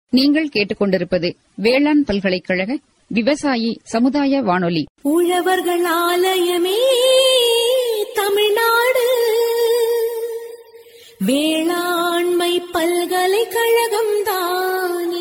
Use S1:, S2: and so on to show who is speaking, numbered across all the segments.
S1: நீங்கள் கேட்டுக்கொண்டிருப்பது வேளாண் பல்கலைக்கழக விவசாயி சமுதாய வானொலி
S2: உழவர்கள் ஆலயமே தமிழ்நாடு வேளாண்மை பல்கலைக்கழகம் தானே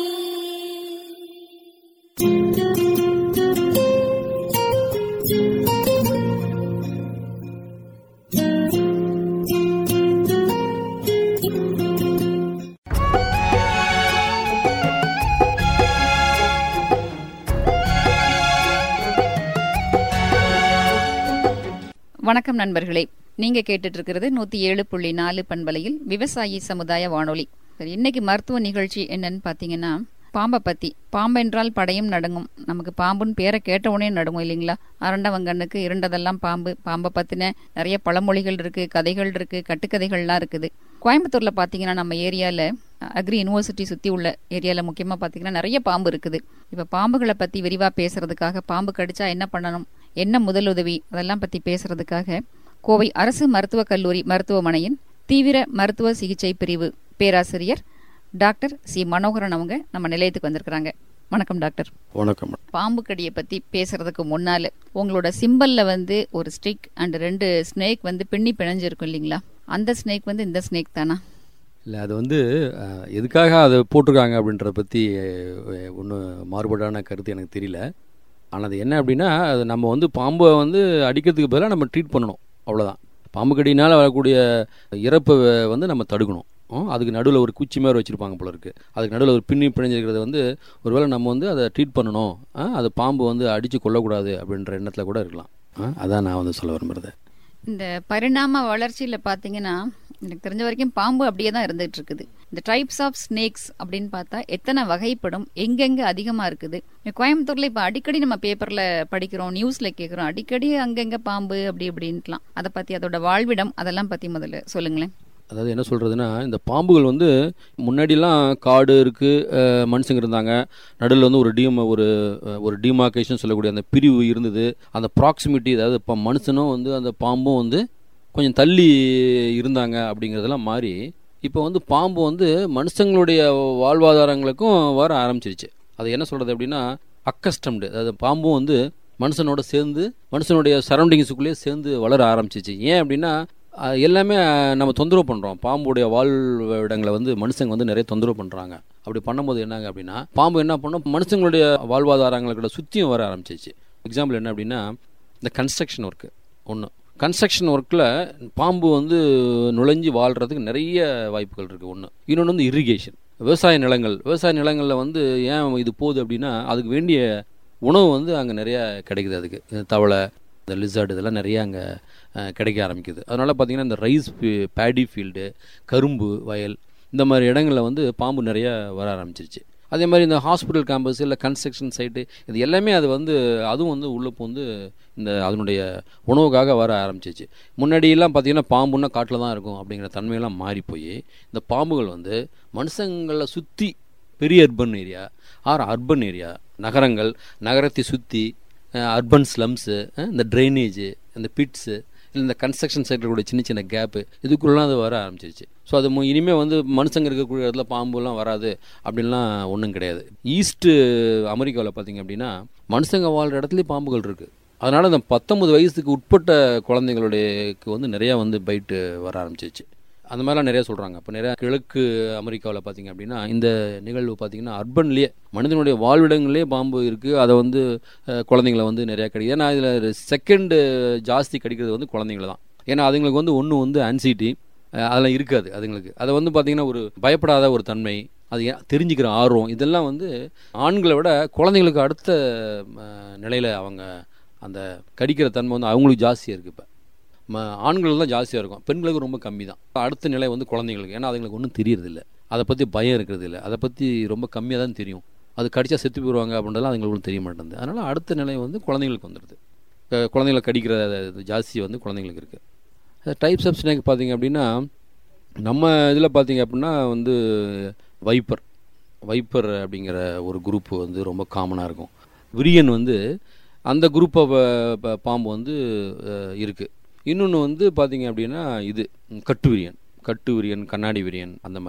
S1: வணக்கம் நண்பர்களே நீங்க கேட்டுட்டு இருக்கிறது நூத்தி ஏழு புள்ளி நாலு பண்பலையில் விவசாயி சமுதாய வானொலி சரி, இன்னைக்கு மருத்துவ நிகழ்ச்சி என்னன்னு பாத்தீங்கன்னா பாம்பை பத்தி பாம்பு என்றால் படையும் நடுங்கும் நமக்கு பாம்புன்னு பேரை கேட்ட உடனே நடுங்கும் இல்லைங்களா அரண்டவங்கண்ணுக்கு இருண்டதெல்லாம் பாம்பு பாம்பை பத்தின நிறைய பழமொழிகள் இருக்கு கதைகள் இருக்கு கட்டுக்கதைகள்லாம் இருக்குது கோயம்புத்தூர்ல பாத்தீங்கன்னா நம்ம ஏரியால அக்ரி யூனிவர்சிட்டி சுத்தி உள்ள ஏரியால முக்கியமா பாத்தீங்கன்னா நிறைய பாம்பு இருக்குது இப்ப பாம்புகளை பத்தி விரிவா பேசுறதுக்காக பாம்பு கடிச்சா என்ன பண்ணணும் என்ன முதலுதவி அதெல்லாம் பத்தி பேசுறதுக்காக கோவை அரசு மருத்துவக் கல்லூரி மருத்துவமனையின் தீவிர மருத்துவ சிகிச்சை பிரிவு பேராசிரியர் டாக்டர் சி மனோகரன் அவங்க நம்ம நிலையத்துக்கு வந்திருக்கிறாங்க வணக்கம் டாக்டர்
S3: வணக்கம்
S1: பாம்பு கடியை பத்தி பேசுறதுக்கு முன்னால உங்களோட சிம்பல்ல வந்து ஒரு ஸ்டிக் அண்ட் ரெண்டு ஸ்னேக் வந்து பின்னி பிணைஞ்சிருக்கும் இல்லைங்களா அந்த ஸ்னேக் வந்து இந்த ஸ்னேக் தானா
S3: இல்லை அது வந்து அஹ், எதுக்காக அதை போட்டிருக்காங்க அப்படின்றத பற்றி ஒன்றும் மாறுபாடான கருத்து எனக்கு தெரியல ஆனால் அது என்ன அப்படின்னா அது நம்ம வந்து பாம்பை வந்து அடிக்கிறதுக்கு பதிலாக நம்ம ட்ரீட் பண்ணணும் அவ்வளோதான் பாம்பு கடினால் வரக்கூடிய இறப்பை வந்து நம்ம தடுக்கணும் ம், அதுக்கு நடுவில் ஒரு குச்சி மாதிரி வச்சுருப்பாங்க போல இருக்குது அதுக்கு நடுவில் ஒரு பின்னி பிணைஞ்சிருக்கிறது வந்து ஒருவேளை நம்ம வந்து அதை ட்ரீட் பண்ணணும் ஆ, அது பாம்பு வந்து அடித்து கொல்லக்கூடாது அப்படின்ற எண்ணத்தில் கூட இருக்கலாம் ஆ, அதான் நான் வந்து சொல்ல விரும்புறது
S1: இந்த பரிணாம வளர்ச்சியில பாத்தீங்கன்னா எனக்கு தெரிஞ்ச வரைக்கும் பாம்பு அப்படியே தான் இருந்துட்டு இருக்குது இந்த டைப்ஸ் ஆஃப் ஸ்னேக்ஸ் அப்படின்னு பார்த்தா எத்தனை வகைப்படும் எங்கெங்க அதிகமா இருக்குது இங்க கோயம்புத்தூர்ல இப்ப அடிக்கடி நம்ம பேப்பர்ல படிக்கிறோம் நியூஸ்ல கேக்குறோம் அடிக்கடி அங்கங்க பாம்பு அப்படி அப்படின்ட்டுலாம் அதை பத்தி அதோட வாழ்விடம் அதெல்லாம் பத்தி முதல்ல சொல்லுங்களேன்
S3: அதாவது என்ன சொல்கிறதுனா இந்த பாம்புகள் வந்து முன்னாடிலாம் காடு இருக்குது மனுஷங்க இருந்தாங்க நடுவில் வந்து ஒரு டீம் ஒரு அஹ், ஒரு டிமார்க்கேஷன் சொல்லக்கூடிய அந்த பிரிவு இருந்தது அந்த ப்ராக்சிமிட்டி அதாவது இப்போ மனுஷனும் வந்து அந்த பாம்பும் வந்து கொஞ்சம் தள்ளி இருந்தாங்க அப்படிங்கிறதெல்லாம் மாறி இப்போ வந்து பாம்பு வந்து மனுஷங்களுடைய வாழ்வாதாரங்களுக்கும் வர ஆரம்பிச்சிருச்சு அது என்ன சொல்கிறது அப்படின்னா அக்கஸ்டம்டு அதாவது பாம்பும் வந்து மனுஷனோட சேர்ந்து மனுஷனுடைய சரௌண்டிங்ஸுக்குள்ளேயே சேர்ந்து வளர ஆரம்பிச்சிச்சு ஏன் அப்படின்னா அஹ், எல்லாமே அஹ், நம்ம தொந்தரவு பண்ணுறோம் பாம்புடைய வாழ்விடங்களை வந்து மனுஷங்க வந்து நிறைய தொந்தரவு பண்ணுறாங்க அப்படி பண்ணும்போது என்னங்க அப்படின்னா பாம்பு என்ன பண்ணும் மனுஷங்களுடைய வாழ்வாதாரங்களை கூட சுற்றியும் வர ஆரம்பிச்சிச்சு எக்ஸாம்பிள் என்ன அப்படின்னா இந்த கன்ஸ்ட்ரக்ஷன் ஒர்க்கு ஒன்று கன்ஸ்ட்ரக்ஷன் ஒர்க்கில் பாம்பு வந்து நுழைஞ்சு வாழ்கிறதுக்கு நிறைய வாய்ப்புகள் இருக்குது ஒன்று இன்னொன்று வந்து இரிகேஷன் விவசாய நிலங்கள் விவசாய நிலங்களில் வந்து ஏன் இது போகுது அப்படின்னா அதுக்கு வேண்டிய உணவு வந்து அங்கே நிறைய கிடைக்குது அதுக்கு இந்த தவளை இந்த லிசார்டு இதெல்லாம் நிறைய அங்கே கிடைக்க ஆரம்பிக்குது அதனால் பார்த்தீங்கன்னா இந்த ரைஸ் பேடி ஃபீல்டு கரும்பு வயல் இந்த மாதிரி இடங்களில் வந்து பாம்பு நிறைய வர ஆரம்பிச்சிருச்சு அதே மாதிரி இந்த ஹாஸ்பிட்டல் கேம்பஸ் இல்லை கன்ஸ்ட்ரக்ஷன் சைட்டு இது எல்லாமே அது வந்து அதுவும் வந்து உள்ளே வந்து இந்த அதனுடைய உணவுக்காக வர ஆரம்பிச்சிச்சு முன்னாடியெல்லாம் பார்த்தீங்கன்னா பாம்புன்னா காட்டில் தான் இருக்கும் அப்படிங்கிற தன்மையெல்லாம் மாறி போய் இந்த பாம்புகள் வந்து மனுஷங்களை சுற்றி பெரிய urban area or urban area நகரங்கள் நகரத்தை சுற்றி அர்பன் ஸ்லம்ஸு இந்த ட்ரைனேஜு இந்த பிட்ஸு இல்லை இந்த கன்ஸ்ட்ரக்ஷன் சைட்டில் சின்ன சின்ன கேப்பு இதுக்குள்ளலாம் அது வர ஆரம்பிச்சிருச்சு ஸோ அது மு- இனிமே வந்து மனுஷங்க இருக்கக்கூடிய இடத்துல பாம்புலாம் வராது அப்படின்லாம் ஒன்றும் கிடையாது ஈஸ்ட்டு அமெரிக்காவில் பார்த்தீங்க அப்படின்னா மனுஷங்க வாழ்கிற இடத்துலயும் பாம்புகள் இருக்குது அதனால் இந்த பத்தொன்பது வயசுக்கு உட்பட்ட குழந்தைங்களுடையக்கு வந்து நிறையா வந்து பைட்டு வர ஆரம்பிச்சிருச்சு அந்த மாதிரிலாம் நிறைய சொல்கிறாங்க இப்போ நிறைய கிழக்கு அமெரிக்காவில் பார்த்தீங்க அப்படின்னா இந்த நிகழ்வு பார்த்தீங்கன்னா அர்பன்லேயே மனிதனுடைய வாழ்விடங்களே பாம்பு இருக்குது அதை வந்து அஹ், குழந்தைங்கள வந்து நிறையா கிடைக்குது ஏன்னா இதில் செகண்டு ஜாஸ்தி கிடைக்கிறது வந்து குழந்தைங்கள தான் ஏன்னா அதுங்களுக்கு வந்து ஒன்று வந்து ஆன்சைட்டி அதெல்லாம் இருக்காது அதுங்களுக்கு அதை வந்து பார்த்தீங்கன்னா ஒரு பயப்படாத ஒரு தன்மை அது ஏன் தெரிஞ்சுக்கிற ஆர்வம் இதெல்லாம் வந்து ஆண்களை விட குழந்தைங்களுக்கு அடுத்த நிலையில் அவங்க அந்த கடிக்கிற தன்மை வந்து அவங்களுக்கு ஜாஸ்தியாக இருக்குது இப்போ ம ஆண்கள் தான் ஜாஸ்தியாக இருக்கும் பெண்களுக்கு ரொம்ப கம்மி தான் அடுத்த நிலை வந்து குழந்தைங்களுக்கு ஏன்னா அதுங்களுக்கு ஒன்றும் தெரியறதில்ல அதை பற்றி பயம் இருக்கிறது இல்லை அதை பற்றி ரொம்ப கம்மியாக தான் தெரியும் அது கடிச்சா செத்து போயிடுவாங்க அப்படின்றதுலாம் அதுங்களுக்கு ஒன்றும் தெரிய மாட்டேங்குது அதனால் அடுத்த நிலை வந்து குழந்தைங்களுக்கு வந்துடுது அஹ் குழந்தைங்களை கடிக்கிற இது ஜாஸ்தி வந்து குழந்தைங்களுக்கு இருக்குது டைப்ஸ் ஆஃப் ஸ்னேக் பார்த்தீங்க அப்படின்னா நம்ம இதில் பார்த்தீங்க அப்படின்னா வந்து வைப்பர் வைப்பர் அப்படிங்கிற ஒரு குரூப் வந்து ரொம்ப காமனாக இருக்கும் விரியன் வந்து அந்த குரூப் ஆஃப் பாம்பு வந்து இருக்குது இன்னொன்று வந்து பார்த்தீங்க அப்படின்னா இது ம், கட்டு விரியன் கட்டு விரியன் கண்ணாடி விரியன் அந்த மாதிரி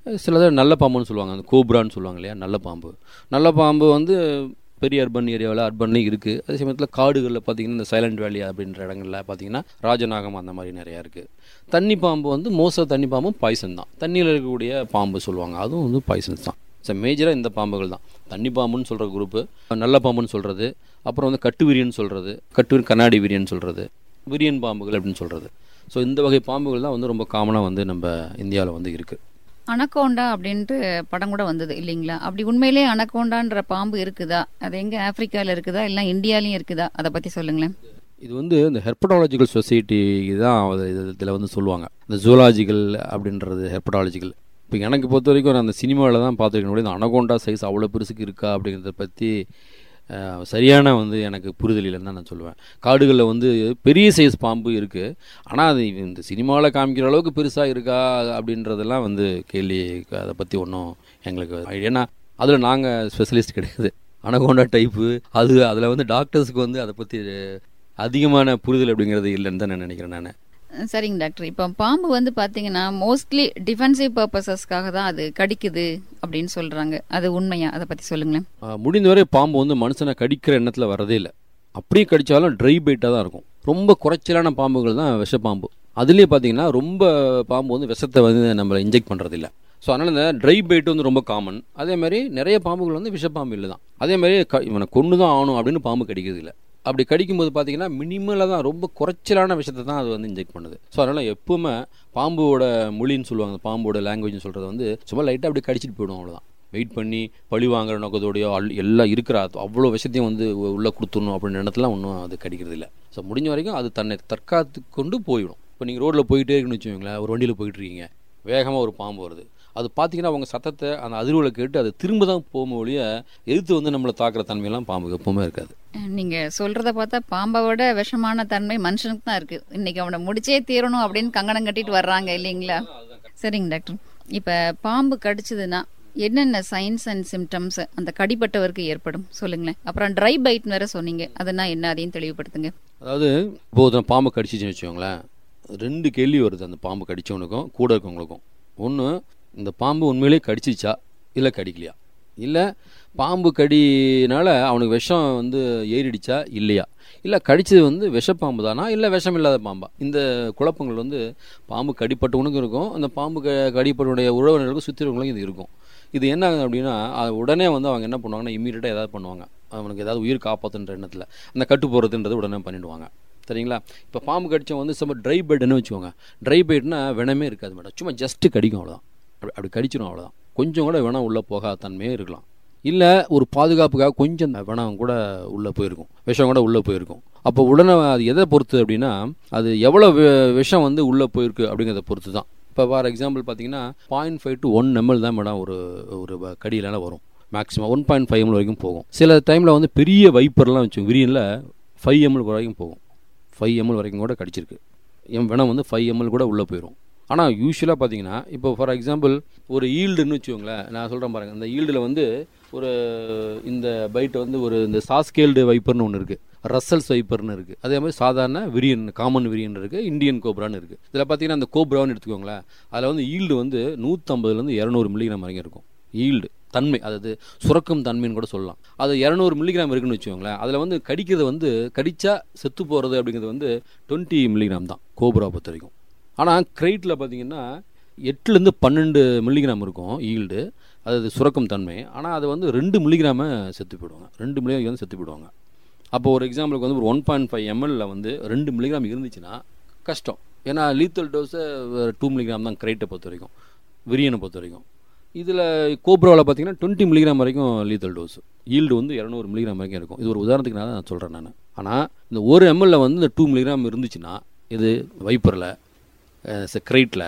S3: சிலது நல்ல பாம்புன்னு சொல்லுவாங்க அந்த கோப்ரான்னு சொல்லுவாங்க இல்லையா நல்ல பாம்பு நல்ல பாம்பு வந்து பெரிய அர்பன் ஏரியாவில் அர்பன்லேயும் இருக்குது அதே சமயத்தில் காடுகளில் பார்த்தீங்கன்னா இந்த சைலண்ட் வேலி அப்படின்ற இடங்களில் பார்த்தீங்கன்னா ராஜநாகம் அந்த மாதிரி நிறையா இருக்குது தண்ணி பாம்பு வந்து மோச தண்ணி பாம்பும் பாய்சன் தான் தண்ணியில் இருக்கக்கூடிய பாம்பு சொல்லுவாங்க அதுவும் வந்து பாய்சன்ஸ் தான் ஸோ மேஜராக இந்த பாம்புகள் தான் தண்ணி பாம்புன்னு சொல்கிற குரூப்பு நல்ல பாம்புன்னு சொல்கிறது அப்புறம் வந்து கட்டு விரியன் சொல்கிறது கட்டு கண்ணாடி விரியன் சொல்கிறது விரியன் பாம்புகள் அப்படின்னு சொல்கிறது ஸோ இந்த வகை பாம்புகள் தான் வந்து ரொம்ப காமனாக வந்து நம்ம இந்தியாவில் வந்து இருக்குது
S1: அனகோண்டா அப்படின்ட்டு படம் கூட வந்தது இல்லைங்களா அப்படி உண்மையிலேயே அனகோண்டான்ற பாம்பு இருக்குதா அது எங்க ஆப்பிரிக்கால இருக்குதா இல்லை இந்தியாலயும் இருக்குதா அதை பத்தி சொல்லுங்களேன்
S3: இது வந்து இந்த ஹெர்படாலஜிக்கல் சொசைட்டி தான் இதில் வந்து சொல்லுவாங்க இந்த ஜூலாஜிக்கல் அப்படின்றது ஹெர்படாலஜிக்கல் இப்போ எனக்கு பொறுத்த வரைக்கும் நான் அந்த சினிமாவில் தான் பார்த்துருக்கேன் இந்த அனகோண்டா சைஸ் அவ்வளோ பெருசுக்கு இருக்கா அப்படிங்கிறத பற்றி அஹ், சரியான வந்து எனக்கு புரிதல் இல்லைன்னு தான் நான் சொல்லுவேன் காடுகளில் வந்து பெரிய சைஸ் பாம்பு இருக்குது ஆனால் அது இந்த சினிமாவில் காமிக்கிற அளவுக்கு பெருசாக இருக்கா அப்படின்றதெல்லாம் வந்து கேள்வி அதை பற்றி ஒன்றும் எங்களுக்கு ஏன்னா அதில் நாங்கள் ஸ்பெஷலிஸ்ட் கிடையாது அனகோண்டா டைப்பு அது அதில் வந்து டாக்டர்ஸ்க்கு வந்து அதை பற்றி அதிகமான புரிதல் அப்படிங்கிறது இல்லைன்னு தான் நான் நினைக்கிறேன் நான்
S1: அஹ் சரிங்க டாக்டர் இப்போ பாம்பு வந்து பாத்தீங்கன்னா மோஸ்ட்லி டிஃபென்சிவ் பர்பசஸ்க்காக தான் அது கடிக்குது அப்படின்னு சொல்றாங்க அது உண்மையா அதை பத்தி சொல்லுங்களேன்
S3: ஆஹ் முடிந்தவரை பாம்பு வந்து மனுஷனை கடிக்கிற எண்ணத்தில் வரதே இல்லை அப்படியே கடிச்சாலும் ட்ரை பைட்டாக தான் இருக்கும் ரொம்ப குறைச்சலான பாம்புகள் தான் விஷப்பாம்பு அதுலேயே பார்த்தீங்கன்னா ரொம்ப பாம்பு வந்து விஷத்தை வந்து நம்மளை இன்ஜெக்ட் பண்ணுறதில்ல ஸோ அதனால் இந்த ட்ரை பைட் வந்து ரொம்ப காமன் அதே மாதிரி நிறைய பாம்புகள் வந்து விஷப்பாம்பு இல்லை தான் அதே மாதிரி க இவனை கொண்டு தான் ஆகணும் அப்படின்னு பாம்பு கடிக்கிறது இல்லை அப்படி கடிக்கும்போது பார்த்தீங்கன்னா மினிமலாக தான் ரொம்ப குறைச்சலான விஷயத்தை தான் அது வந்து இன்ஜெக்ட் பண்ணுது ஸோ அதனால் எப்பவுமே பாம்போட மொழின்னு சொல்லுவாங்க அந்த பாம்போட லாங்குவேஜ்னு சொல்கிறது வந்து சும்மா லைட்டாக அப்படி கடிச்சிட்டு போயிடும் அவ்வளோதான் வெயிட் பண்ணி பழி வாங்குற நோக்கத்தோடையோ அல் எல்லாம் இருக்கிற அது அவ்வளோ விஷயத்தையும் வந்து உ- உள்ள கொடுத்துடணும் அப்படின்னு எண்ணத்துலாம் ஒன்றும் அது கடிக்கிறது இல்லை ஸோ முடிஞ்ச வரைக்கும் அது தன்னை தற்காத்து கொண்டு போயிடும் இப்போ நீங்கள் ரோட்டில் போயிட்டே இருக்குன்னு வச்சுக்கோங்களேன் ஒரு வண்டியில் போயிட்டு இருக்கீங்க வேகமாக ஒரு பாம்பு வருது அது பார்த்தீங்கன்னா அவங்க சத்தத்தை அந்த அதிர்வுல கேட்டு அது திரும்ப தான் போகும் ஒழிய எதிர்த்து வந்து நம்மளை தாக்குற தன்மையெல்லாம் பாம்புக்கு எப்பவுமே இருக்காது
S1: அஹ் நீங்க சொல்றத பார்த்தா பாம்பை விட விஷமான தன்மை மனுஷனுக்கு தான் இருக்கு இன்னைக்கு அவனை முடிச்சே தீரணும் அப்படின்னு கங்கணம் கட்டிட்டு வர்றாங்க இல்லைங்களா சரிங்க டாக்டர் இப்ப பாம்பு கடிச்சதுன்னா என்னென்ன சைன்ஸ் அண்ட் சிம்டம்ஸ் அந்த கடிப்பட்டவருக்கு ஏற்படும் சொல்லுங்களேன் அப்புறம் ட்ரை பைட் வேற சொன்னீங்க அதுனா என்ன அதையும் தெளிவுபடுத்துங்க
S3: அதாவது இப்போ ஒருத்தன் பாம்பு கடிச்சிச்சுன்னு வச்சுக்கோங்களேன் ரெண்டு கேள்வி வருது அந்த பாம்பு கடிச்சவனுக்கும் கூட இருக்கவங்களுக்கும் ஒன்று இந்த பாம்பு உண்மையிலேயே கடிச்சிச்சா இல்லை கடிக்கலையா இல்லை பாம்பு கடினால அவனுக்கு விஷம் வந்து ஏறிடுச்சா இல்லையா இல்லை கடிச்சது வந்து விஷப்பாம்பு தானா இல்லை விஷம் இல்லாத பாம்பா இந்த குழப்பங்கள் வந்து பாம்பு கடிப்பட்டவனுக்கும் இருக்கும் அந்த பாம்பு க கடிப்பட்டவனுடைய உறவினர்களுக்கும் சுற்றிறவங்களுக்கும் இது இருக்கும் இது என்ன ஆகுது அப்படின்னா அது உடனே வந்து அவங்க என்ன பண்ணுவாங்கன்னா இம்மீடியட்டாக ஏதாவது பண்ணுவாங்க அவனுக்கு ஏதாவது உயிர் காப்பாற்றுன்ற எண்ணத்தில் அந்த கட்டு போகிறதுன்றது உடனே பண்ணிடுவாங்க சரிங்களா இப்போ பாம்பு கடிச்சவன் வந்து சும்மா ட்ரை பெட்னு வச்சுக்கோங்க ட்ரை பெட்னா வினமே இருக்காது மேடம் சும்மா ஜஸ்ட்டு கடிக்கும் அவ்வளோதான் அப்படி அப்படி கடிச்சிடும் அவ்வளோதான் கொஞ்சம் கூட வினம் உள்ளே போகாத தன்மையே இருக்கலாம் இல்லை ஒரு பாதுகாப்புக்காக கொஞ்சம் அந்த வினம் கூட உள்ளே போயிருக்கும் விஷம் கூட உள்ளே போயிருக்கும் அப்போ உடனே அது எதை பொறுத்து அப்படின்னா அது எவ்வளோ வி- விஷம் வந்து உள்ளே போயிருக்கு அப்படிங்கிறத பொறுத்து தான் இப்போ ஃபார் எக்ஸாம்பிள் பார்த்தீங்கன்னா point five to one ml தான் மேடம் ஒரு ஒரு வ- கடியிலான வரும் maximum one point five ml வரைக்கும் போகும் சில டைமில் வந்து பெரிய வைப்பர்லாம் வச்சு விரியனில் ஃபைவ் எம்எல் வரைக்கும் போகும் ஃபைவ் எம்எல் வரைக்கும் கூட கடிச்சிருக்கு என் வினம் வந்து ஃபைவ் எம்எல் கூட உள்ளே போயிடும் ஆனால் யூஸ்வலாக பார்த்தீங்கன்னா இப்போ ஃபார் எக்ஸாம்பிள் ஒரு ஈல்டுன்னு வச்சுக்கோங்களேன் நான் சொல்கிறேன் பாருங்க இந்த ஈல்டில் வந்து ஒரு இந்த பைட் வந்து ஒரு இந்த சாஸ்கேல்டு வைப்பர்னு ஒன்று இருக்குது ரசல்ஸ் வைப்பர்னு இருக்குது அதே மாதிரி சாதாரண விரியன் காமன் விரியன் இருக்குது இந்தியன் கோப்ரான்னு இருக்குது இதில் பார்த்தீங்கன்னா அந்த கோப்ரான்னு எடுத்துக்கோங்களேன் அதில் வந்து ஈல்டு வந்து நூற்றம்பதுலேருந்து இரநூறு மில்லிகிராம் வரைக்கும் இருக்கும் ஈல்டு தன்மை அதாவது சுரக்கும் தன்மைன்னு கூட சொல்லலாம் அது இரநூறு மில்லிகிராம் இருக்குன்னு வச்சுக்கோங்களேன் அதில் வந்து கடிக்கிறது வந்து கடிச்சா செத்து போகிறது அப்படிங்கிறது வந்து டுவெண்ட்டி மில்லிகிராம் தான் கோப்ரா பொறுத்த வரைக்கும் ஆனால் கிரைட்டில் பார்த்தீங்கன்னா எட்டுலேருந்து பன்னெண்டு மில்லிகிராம் இருக்கும் ஈல்டு அது சுரக்கும் தன்மை ஆனால் அது வந்து ரெண்டு மில்லிகிராம செத்து போயிடுவாங்க ரெண்டு மில்லிகிராம் வந்து செத்து போயிடுவாங்க அப்போ ஒரு எக்ஸாம்பிளுக்கு வந்து ஒரு ஒன் பாயிண்ட் ஃபைவ் எம்எல்ல வந்து ரெண்டு மில்லிகிராம் இருந்துச்சுன்னா கஷ்டம் ஏன்னா லீத்தல் டோஸை டூ மில்லிகிராம் தான் கிரைட்டை பொறுத்த வரைக்கும் விரியனை பொறுத்த வரைக்கும் இதில் கோப்ராவில் பார்த்தீங்கன்னா டுவெண்ட்டி மில்லிகிராம் வரைக்கும் லீத்தல் டோஸ் ஈல்டு வந்து இரநூறு மில்லிகிராம் வரைக்கும் இருக்கும் இது ஒரு உதாரணத்துக்கு நான் நான் சொல்கிறேன் நான் ஆனால் இந்த ஒரு எம்எல்ல வந்து இந்த டூ மில்லிகிராம் இருந்துச்சுன்னா இது வைப்பரில் கிரைட்டில்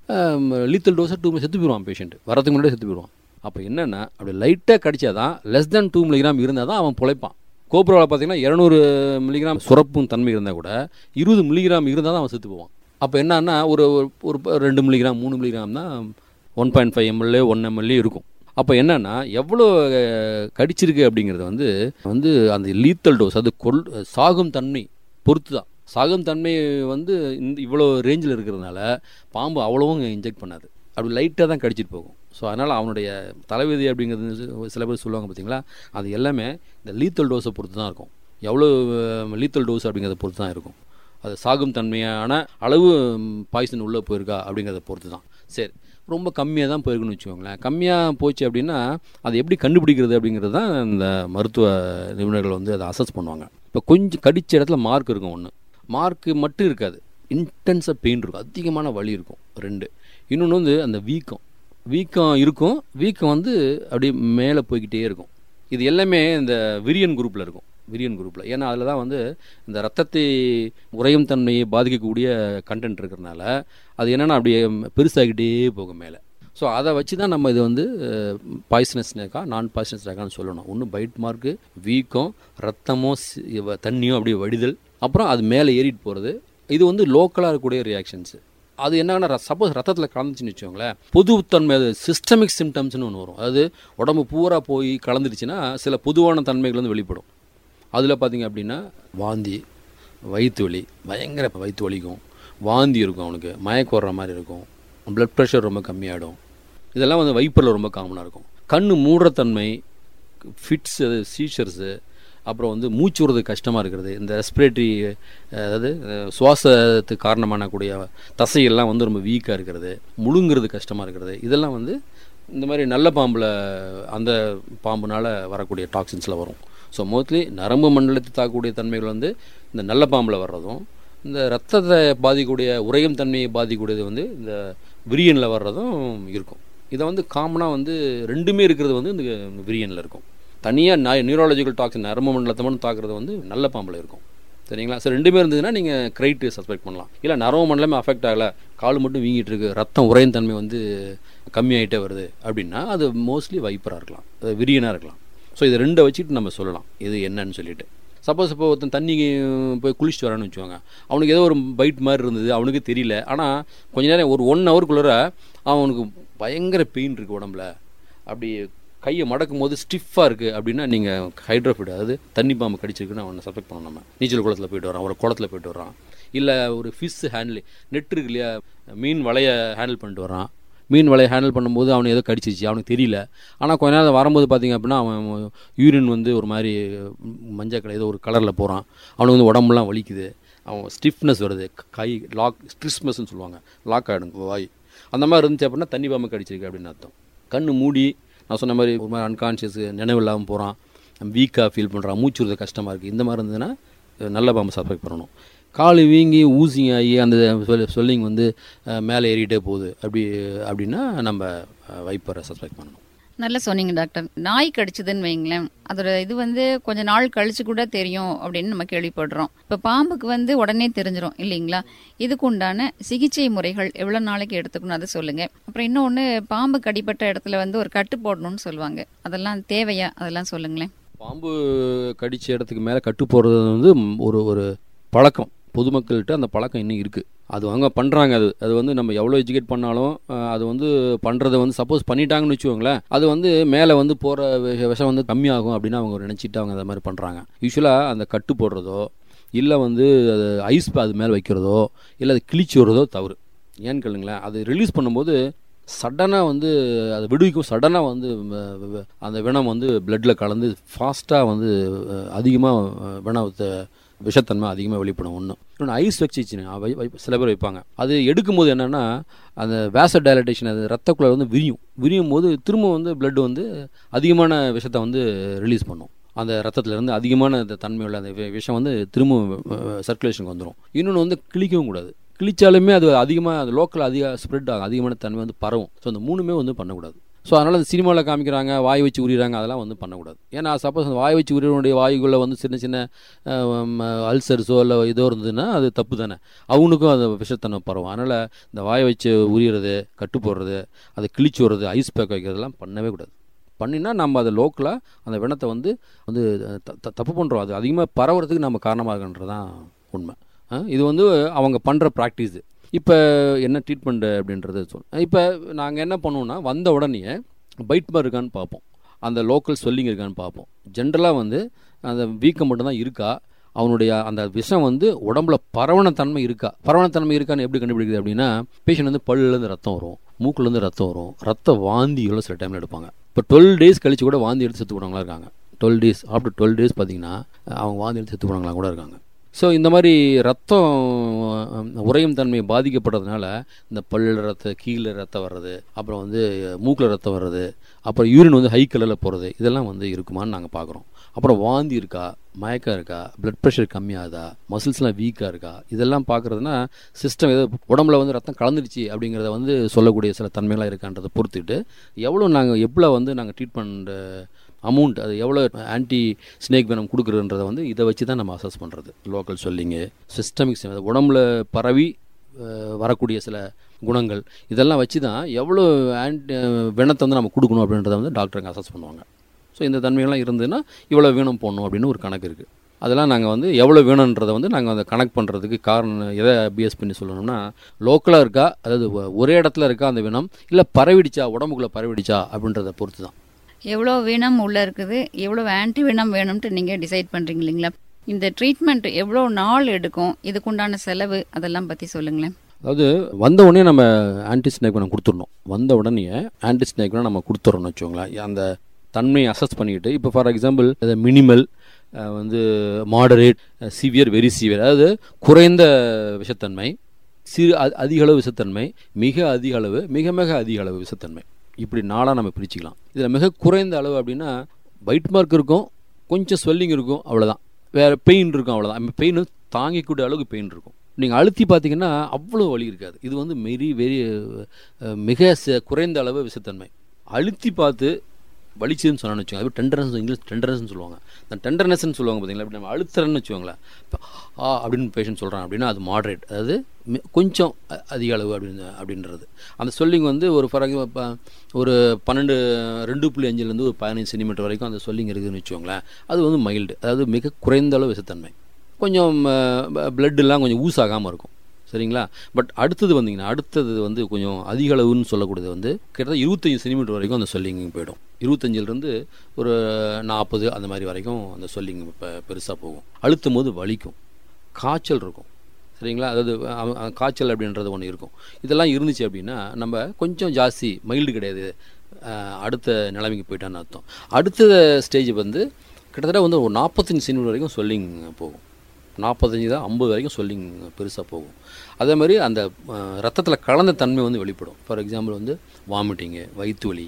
S3: லீத்தல் டோஸை டூ செத்து போயிடுவான் பேஷண்ட் வரதுக்கு முன்னாடியே செத்து போயிடுவான் அப்போ என்னென்னா அப்படி லைட்டாக கடிச்சாதான் லெஸ் தென் டூ மில்லிகிராம் இருந்தால் தான் அவன் பொழைப்பான் கோப்ராவில் பார்த்தீங்கன்னா இரநூறு மில்லிகிராம் சுரப்பும் தன்மை இருந்தால் கூட இருபது மில்லிகிராம் இருந்தால் தான் அவன் செத்து போவான் அப்போ என்னன்னா ஒரு ஒரு- ஒரு ரெண்டு மில்லிகிராம் மூணு மில்லிகிராம் தான் one point five MLA one MLA இருக்கும் அப்போ என்னன்னா எவ்வளோ அஹ், கடிச்சிருக்கு அப்படிங்கிறது வந்து வந்து அந்த லீத்தல் டோஸ் அது கொல் சாகும் தன்மை பொறுத்து தான் சாகும் தன்மை வந்து இந்த இவ்வளோ ரேஞ்சில் இருக்கிறதுனால பாம்பு அவ்வளவும் இன்ஜெக்ட் பண்ணாது அப்படி லைட்டாக தான் கடிச்சிட்டு போகும் ஸோ அதனால் அவனுடைய தலைவிதி அப்படிங்கிறது சில பேர் சொல்லுவாங்க பார்த்தீங்களா அது எல்லாமே இந்த லீத்தல் டோஸை பொறுத்து தான் இருக்கும் எவ்வளோ லீத்தல் டோஸ் அப்படிங்கிறத பொறுத்து தான் இருக்கும் அது சாகும் தன்மையான அளவு பாய்சன் உள்ளே போயிருக்கா அப்படிங்கிறத பொறுத்து தான் சரி ரொம்ப கம்மியாக தான் போயிருக்குன்னு வச்சுக்கோங்களேன் கம்மியாக போச்சு அப்படின்னா அதை எப்படி கண்டுபிடிக்கிறது அப்படிங்கிறது தான் இந்த மருத்துவ நிபுணர்கள் வந்து அதை அசஸ் பண்ணுவாங்க இப்போ கொஞ்சம் கடிச்ச இடத்துல மார்க் இருக்கும் ஒன்று மார்க்கு மட்டும் இருக்காது இன்டென்ஸாக பெயின் இருக்கும் அதிகமான வலி இருக்கும் ரெண்டு இன்னொன்று வந்து அந்த வீக்கம் வீக்கம் இருக்கும் வீக்கம் வந்து அப்படியே மேலே போய்கிட்டே இருக்கும் இது எல்லாமே இந்த விரியன் குரூப்பில் இருக்கும் விரியன் குரூப்பில் ஏன்னா அதில் தான் வந்து இந்த ரத்தத்தை உறையும் தன்மையை பாதிக்கக்கூடிய கண்டென்ட் இருக்கிறனால அது என்னென்னா அப்படியே பெருசாகிட்டே போகும் மேலே ஸோ அதை வச்சு தான் நம்ம இது வந்து பாய்சனஸ் ஸ்னேக்கா நான் பாய்சனஸ் ஸ்னேக்கான்னு சொல்லணும் ஒன்று பைட் மார்க்கு வீக்கம் ரத்தமோ சி- இவ- தண்ணியோ அப்படியே வடிதல் அப்புறம் அது மேலே ஏறிட்டு போகிறது இது வந்து லோக்கலாக இருக்கக்கூடிய ரியாக்ஷன்ஸு அது என்னன்னா சப்போஸ் ரத்தத்தில் கலந்துச்சுன்னு வச்சுக்கோங்களேன் பொதுத்தன்மை அது சிஸ்டமிக் சிம்டம்ஸ்னு ஒன்று வரும் அதாவது உடம்பு பூரா போய் கலந்துருச்சுன்னா சில பொதுவான தன்மைகள் வந்து வெளிப்படும் அதில் பார்த்தீங்க அப்படின்னா வாந்தி வயிற்று வலி பயங்கர வயிற்று வலிக்கும் வாந்தி இருக்கும் அவனுக்கு மயக்கம் வர்ற மாதிரி இருக்கும் ப்ளட் ப்ரெஷர் ரொம்ப கம்மியாகிடும் இதெல்லாம் வந்து வைப்பரில் ரொம்ப காமனாக இருக்கும் கண்ணு மூடுறத்தன்மை ஃபிட்ஸ் அது சீஷர்ஸு அப்புறம் வந்து மூச்சு விடுறது கஷ்டமாக இருக்கிறது இந்த ரெஸ்பிரேட்டரி அதாவது அஹ், சுவாசத்துக்கு காரணமான கூடிய தசைகள்லாம் வந்து ரொம்ப வீக்காக இருக்கிறது முழுங்குறது கஷ்டமாக இருக்கிறது இதெல்லாம் வந்து இந்த மாதிரி நல்ல பாம்பில் அந்த பாம்புனால வரக்கூடிய டாக்ஸின்ஸில் வரும் ஸோ மோஸ்ட்லி நரம்பு மண்டலத்தை தாக்கக்கூடிய தன்மைகள் வந்து இந்த நல்ல பாம்பில் வர்றதும் இந்த ரத்தத்தை பாதிக்கக்கூடிய உறையும் தன்மையை பாதிக்கக்கூடியது வந்து இந்த விரியனில் வர்றதும் இருக்கும் இதை வந்து காமனாக வந்து ரெண்டுமே இருக்கிறது வந்து இந்த விரியனில் இருக்கும் தனியாக நியூராலஜிக்கல் டாக்ஸின் நரம்பு மண்டலத்தை மட்டும் தாக்குறது வந்து நல்ல பாம்பில் இருக்கும் சரிங்களா சார் ரெண்டுமே இருந்ததுன்னா நீங்கள் கிரைட்டு சஸ்பெக்ட் பண்ணலாம் இல்லை நரம்பு மண்டலமே அஃபெக்ட் ஆகலை கால் மட்டும் வீங்கிட்டு இருக்கு ரத்தம் உறையும் தன்மை வந்து கம்மியாயிட்டே வருது அப்படின்னா அது மோஸ்ட்லி வைப்பராக இருக்கலாம் அது விரியனாக இருக்கலாம் ஸோ இதை ரெண்டை வச்சுட்டு நம்ம சொல்லலாம் இது என்னன்னு சொல்லிட்டு சப்போஸ் இப்போ ஒருத்தன் தண்ணி போய் குளிச்சுட்டு வரான்னு வச்சுக்கோங்க அவனுக்கு ஏதோ ஒரு பைட் மாதிரி இருந்தது அவனுக்கு தெரியல ஆனால் கொஞ்ச நேரம் ஒரு ஒன் ஹவருக்குள்ளார அவனுக்கு பயங்கர பெயின் இருக்குது உடம்புல அப்படி கையை மடக்கும் போது ஸ்டிஃபாக இருக்குது அப்படின்னா நீங்கள் ஹைட்ரோஃபிட் அதாவது தண்ணி பாம்பு கடிச்சிருக்குன்னு அவனை சஸ்பெக்ட் பண்ணணும் நம்ம நீச்சல் குளத்தில் போயிட்டு வரான் ஒரு குளத்துல போயிட்டு வரான் இல்லை ஒரு ஃபிஷ் ஹேண்டில் நெட் இருக்கு இல்லையா மீன் வலையை ஹேண்டில் பண்ணிட்டு வரான் மீன் வலையை ஹேண்டில் பண்ணும்போது அவனுக்கு ஏதோ கடிச்சிச்சு அவனுக்கு தெரியல ஆனால் கொஞ்ச நேரம் வரும்போது பார்த்தீங்க அப்படின்னா அவன் யூரின் வந்து ஒரு மாதிரி மஞ்சள் கலர் ஏதோ ஒரு கலரில் போகிறான் அவனுக்கு வந்து உடம்புலாம் வலிக்குது அவன் ஸ்டிஃப்னஸ் வருது கை லாக் ஸ்ட்ரிஸ்மஸ்ன்னு சொல்லுவாங்க லாக் ஆகிடும் வாய் அந்த மாதிரி இருந்துச்சு அப்படின்னா தண்ணி பாம்பு கடிச்சிருக்கு அப்படின்னு அர்த்தம் கண்ணு மூடி நான் சொன்ன மாதிரி ஒரு மாதிரி அன்கான்ஷியஸ் நினைவு இல்லாமல் போகிறான் வீக்காக ஃபீல் பண்ணுறான் மூச்சு விடுறது கஷ்டமாக இருக்குது இந்த மாதிரி இருந்ததுன்னா நல்ல பாம்பு சஸ்பெக்ட் பண்ணணும் கால் வீங்கி ஊசிங் ஆகி அந்த சொல்லிங் வந்து அஹ், மேலே ஏறிட்டே போகுது அப்படி அப்படின்னா நம்ம வைப்பரை சஸ்பெக்ட் பண்ணணும்
S1: நல்லா சொன்னீங்க டாக்டர் நாய் கடிச்சதுன்னு வைங்களேன் அதோட இது வந்து கொஞ்ச நாள் கழிச்சு கூட தெரியும் அப்படின்னு நம்ம கேள்விப்படுறோம் இப்ப பாம்புக்கு வந்து உடனே தெரிஞ்சிரும் இல்லைங்களா இதுக்கு உண்டான சிகிச்சை முறைகள் எவ்வளவு நாளைக்கு எடுத்துக்கணும் அதை சொல்லுங்க அப்புறம் இன்னொன்னு பாம்பு கடிப்பட்ட இடத்துல வந்து ஒரு கட்டு போடணும்னு சொல்லுவாங்க அதெல்லாம் தேவையா அதெல்லாம் சொல்லுங்களேன்
S3: பாம்பு கடிச்ச இடத்துக்கு மேலே கட்டு போடுறது வந்து ம், ஒரு ஒரு பழக்கம் பொதுமக்கள்கிட்ட அந்த பழக்கம் இன்னும் இருக்குது அது அவங்க பண்ணுறாங்க அது அது வந்து நம்ம எவ்வளோ எஜுகேட் பண்ணாலும் அஹ், அது வந்து பண்ணுறதை வந்து சப்போஸ் பண்ணிட்டாங்கன்னு வச்சுக்கோங்களேன் அது வந்து மேலே வந்து போகிற விஷம் வந்து கம்மியாகும் அப்படின்னு அவங்க நினச்சிட்டு அவங்க அதை மாதிரி பண்ணுறாங்க யூஸ்வலாக அந்த கட்டு போடுறதோ இல்லை வந்து அது ஐஸ் அது மேலே வைக்கிறதோ இல்லை அது கிழிச்சு விடுறதோ தவறு ஏன்னு கேளுங்களேன் அது ரிலீஸ் பண்ணும்போது சடனாக வந்து அதை விடுவிக்கும் சடனாக வந்து வ- வ- அந்த வினம் வந்து பிளட்டில் கலந்து ஃபாஸ்ட்டாக வந்து அதிகமாக வினத்தை விஷத்தன்மை அதிகமாக வெளிப்படும் ஒன்று இன்னொன்று ஐஸ் வச்சுச்சுன்னு வை வை- சில பேர் வைப்பாங்க அது எடுக்கும்போது என்னென்னா அந்த வேச டைலட்டேஷன் அது ரத்த வந்து விரியும் விரியும் போது திரும்ப வந்து blood வந்து அதிகமான விஷத்தை வந்து ரிலீஸ் பண்ணும் அந்த ரத்தத்துல இருந்து அதிகமான அந்த தன்மையுள்ள அந்த வி- விஷம் வந்து திரும்ப சர்க்குலேஷனுக்கு வந்துடும் இன்னொன்று வந்து கிழிக்கவும் கூடாது கிழிச்சாலுமே அது அதிகமாக அது லோக்கல் அதிக ஸ்ப்ரெட் ஆகும் அதிகமான தன்மை வந்து பரவும் ஸோ அந்த மூணுமே வந்து பண்ணக்கூடாது ஸோ அதனால் அந்த சினிமாவில் காமிக்கிறாங்க வாய் வச்சு உரிகிறாங்க அதெல்லாம் வந்து பண்ணக்கூடாது ஏன்னா சப்போஸ் அந்த வாய் வச்சு உரியனுடைய வாயுக்குள்ளே வந்து சின்ன சின்ன அல்சர்ஸோ இல்லை இதோ இருந்ததுன்னா அது தப்பு தானே அவனுக்கும் அது விஷத்தன்மை பரவும் அதனால் இந்த வாய் வச்சு உரியறது கட்டு போடுறது அதை கிழிச்சு விடுறது ஐஸ் பேக் வைக்கிறதெல்லாம் பண்ணவே கூடாது பண்ணினா நம்ம அதை லோக்கலாக அந்த வினத்தை வந்து வந்து த- த- தப்பு பண்ணுறோம் அது அதிகமாக பரவுறதுக்கு நம்ம காரணமாகன்றது தான் உண்மை ஆ, இது வந்து அவங்க பண்ணுற ப்ராக்டிஸு இப்போ என்ன ட்ரீட்மெண்ட் அப்படின்றது சொல் இப்போ நாங்கள் என்ன பண்ணுவோம்னா வந்த உடனே பைட் பார் இருக்கான்னு பார்ப்போம் அந்த லோக்கல் ஸ்வெல்லிங் இருக்கான்னு பார்ப்போம் ஜென்ரலாக வந்து அந்த வீக்கம் மட்டும்தான் இருக்கா அவனுடைய அந்த விஷம் வந்து உடம்புல பரவண தன்மை இருக்கா பரவண தன்மை இருக்கான்னு எப்படி கண்டுபிடிக்குது அப்படின்னா பேஷண்ட் வந்து பல்லுலேருந்து ரத்தம் வரும் மூக்குலேருந்து ரத்தம் வரும் ரத்த வாந்திகளும் சில டைமில் எடுப்பாங்க இப்போ டுவெல் டேஸ் கழிச்சு கூட வாந்தி எடுத்து செத்து போனவங்களா இருக்காங்க twelve days after twelve days பார்த்தீங்கன்னா அவங்க வாந்தி எடுத்து செத்து போனவங்களா கூட இருக்காங்க ஸோ இந்த மாதிரி ரத்தம் அஹ், உறையும் தன்மை பாதிக்கப்படுறதுனால இந்த பல்லில் ரத்த கீழே ரத்தம் வர்றது அப்புறம் வந்து மூக்கில் ரத்தம் வர்றது அப்புறம் யூரின் வந்து ஹை கலரில் போகிறது இதெல்லாம் வந்து இருக்குமான்னு நாங்கள் பார்க்குறோம் அப்புறம் வாந்தி இருக்கா மயக்கம் இருக்கா பிளட் ப்ரெஷர் கம்மியாகுதா மசில்ஸ்லாம் வீக்காக இருக்கா இதெல்லாம் பார்க்குறதுனா சிஸ்டம் ஏதோ உடம்புல வந்து ரத்தம் கலந்துருச்சு அப்படிங்கிறத வந்து சொல்லக்கூடிய சில தன்மைகளாக இருக்கான்றதை பொறுத்துட்டு எவ்வளோ நாங்கள் எவ்வளோ வந்து நாங்கள் ட்ரீட்மெண்ட் அமௌண்ட் அது எவ்வளோ ஆன்டி ஸ்னேக் வெனம் கொடுக்குறன்றதை வந்து இதை வச்சு தான் நம்ம அசஸ் பண்ணுறது லோக்கல் சொல்லிங்க சிஸ்டமிக் உடம்புல பரவி அஹ், வரக்கூடிய சில குணங்கள் இதெல்லாம் வச்சு தான் எவ்வளோ ஆன்டி வெனத்தை வந்து நம்ம கொடுக்கணும் அப்படின்றத வந்து டாக்டருங்க அசஸ் பண்ணுவாங்க ஸோ இந்த தன்மைகள்லாம் இருந்ததுன்னா இவ்வளோ வீணம் போடணும் அப்படின்னு ஒரு கணக்கு இருக்குது அதெல்லாம் நாங்கள் வந்து எவ்வளோ வேணுன்றதை வந்து நாங்கள் அதை கனெக்ட் பண்ணுறதுக்கு காரணம் எதை பிஎஸ் பண்ணி சொல்லணும்னா லோக்கலாக இருக்கா அதாவது ஒ- ஒரே இடத்துல இருக்கா அந்த வினம் இல்லை பரவிடுச்சா உடம்புக்குள்ளே பரவிடுச்சா அப்படின்றத பொறுத்து தான்
S1: எவ்வளோ வீணம் உள்ள இருக்குது எவ்வளோ ஆன்டி வீணம் வேணும்ட்டு நீங்கள் டிசைட் பண்ணுறீங்க இல்லைங்களா இந்த ட்ரீட்மெண்ட் எவ்வளோ நாள் எடுக்கும் இதுக்குண்டான செலவு அதெல்லாம் பற்றி சொல்லுங்களேன்
S3: அதாவது வந்த உடனே நம்ம ஆன்டி ஸ்னேக் நம்ம கொடுத்துடணும் வந்த உடனே ஆன்டி ஸ்னேக் நம்ம கொடுத்துட்றோம்னு வச்சுக்கோங்களேன் அந்த தன்மையை அசஸ் பண்ணிக்கிட்டு இப்போ ஃபார் எக்ஸாம்பிள் மினிமல் வந்து மாடரேட் சிவியர் வெரி சிவியர் அதாவது குறைந்த விஷத்தன்மை சிறு அ- அதிக அளவு விஷத்தன்மை மிக அதிக அளவு மிக மிக அதிக அளவு விஷத்தன்மை இப்படி நாளாக நம்ம பிரிச்சுக்கலாம் இதில் மிக குறைந்த அளவு அப்படின்னா பைட் மார்க் இருக்கும் கொஞ்சம் ஸ்வெல்லிங் இருக்கும் அவ்வளோதான் வேறு பெயின் இருக்கும் அவ்வளோதான் பெயின் தாங்கிக்கூடிய அளவுக்கு பெயின் இருக்கும் நீங்கள் அழுத்தி பார்த்தீங்கன்னா அவ்வளோ வலி இருக்காது இது வந்து மெரி வெரி அஹ், மிக ச- குறைந்த அளவு விஷத்தன்மை அழுத்தி பார்த்து வலிச்சுன்னு சொன்னான்னு வச்சுக்கோங்க அது டெண்டர்னஸ் இங்கிலீஷ் டெண்டர்னஸ்னு சொல்லுவாங்க அந்த டெண்டர்னஸ்ன்னு சொல்லுவாங்க பார்த்தீங்களா இப்படி நம்ம அழுத்துறன்னு வச்சுக்கோங்களேன் இப்போ ஆ அப்படின்னு பேஷண்ட் சொல்கிறான் அப்படின்னா அது மாட்ரேட் அதாவது மி- கொஞ்சம் அ- அதிக அளவு அப்படின்னு அப்படின்றது அந்த சொல்லிங் வந்து ஒரு ஃபார் எக்ஸாம்பிள் ஒரு பன்னெண்டு ரெண்டு புள்ளி அஞ்சுலேருந்து ஒரு பதினஞ்சு சென்டிமீட்டர் வரைக்கும் அந்த சொல்லிங் இருக்குதுன்னு வச்சுக்கோங்களேன் அது வந்து மைல்டு அதாவது மிக குறைந்த அளவு விஷத்தன்மை கொஞ்சம் பிளட்டெல்லாம் கொஞ்சம் ஊஸ் ஆகாமல் இருக்கும் சரிங்களா பட் அடுத்தது வந்தீங்கன்னா அடுத்தது வந்து கொஞ்சம் அதிக அளவுன்னு சொல்லக்கூடியது வந்து கிட்டத்தட்ட இருபத்தஞ்சி சென்டிமீட்டர் வரைக்கும் அந்த சொல்லிங் போயிடும் இருபத்தஞ்சிலேருந்து ஒரு நாற்பது அந்த மாதிரி வரைக்கும் அந்த சொல்லிங் இப்போ பெருசாக போகும் அழுத்தும் போது வலிக்கும் காய்ச்சல் இருக்கும் சரிங்களா அதாவது அ- அ- காய்ச்சல் அப்படின்றது ஒன்று இருக்கும் இதெல்லாம் இருந்துச்சு அப்படின்னா நம்ம கொஞ்சம் ஜாஸ்தி மைல்டு கிடையாது அஹ், அடுத்த நிலைமைக்கு போயிட்டான்னு அர்த்தம் அடுத்த ஸ்டேஜ் வந்து கிட்டத்தட்ட வந்து ஒரு நாற்பத்தஞ்சு சென்டிமீட்டர் வரைக்கும் சொல்லிங் போகும் நாற்பத்தஞ்சு தான் ஐம்பது வரைக்கும் சொல்லிங் பெருசாக போகும் அதே மாதிரி அந்த ரத்தத்தில் கலந்த தன்மை வந்து வெளிப்படும் ஃபார் எக்ஸாம்பிள் வந்து வாமிட்டிங்கு வயிற்று வலி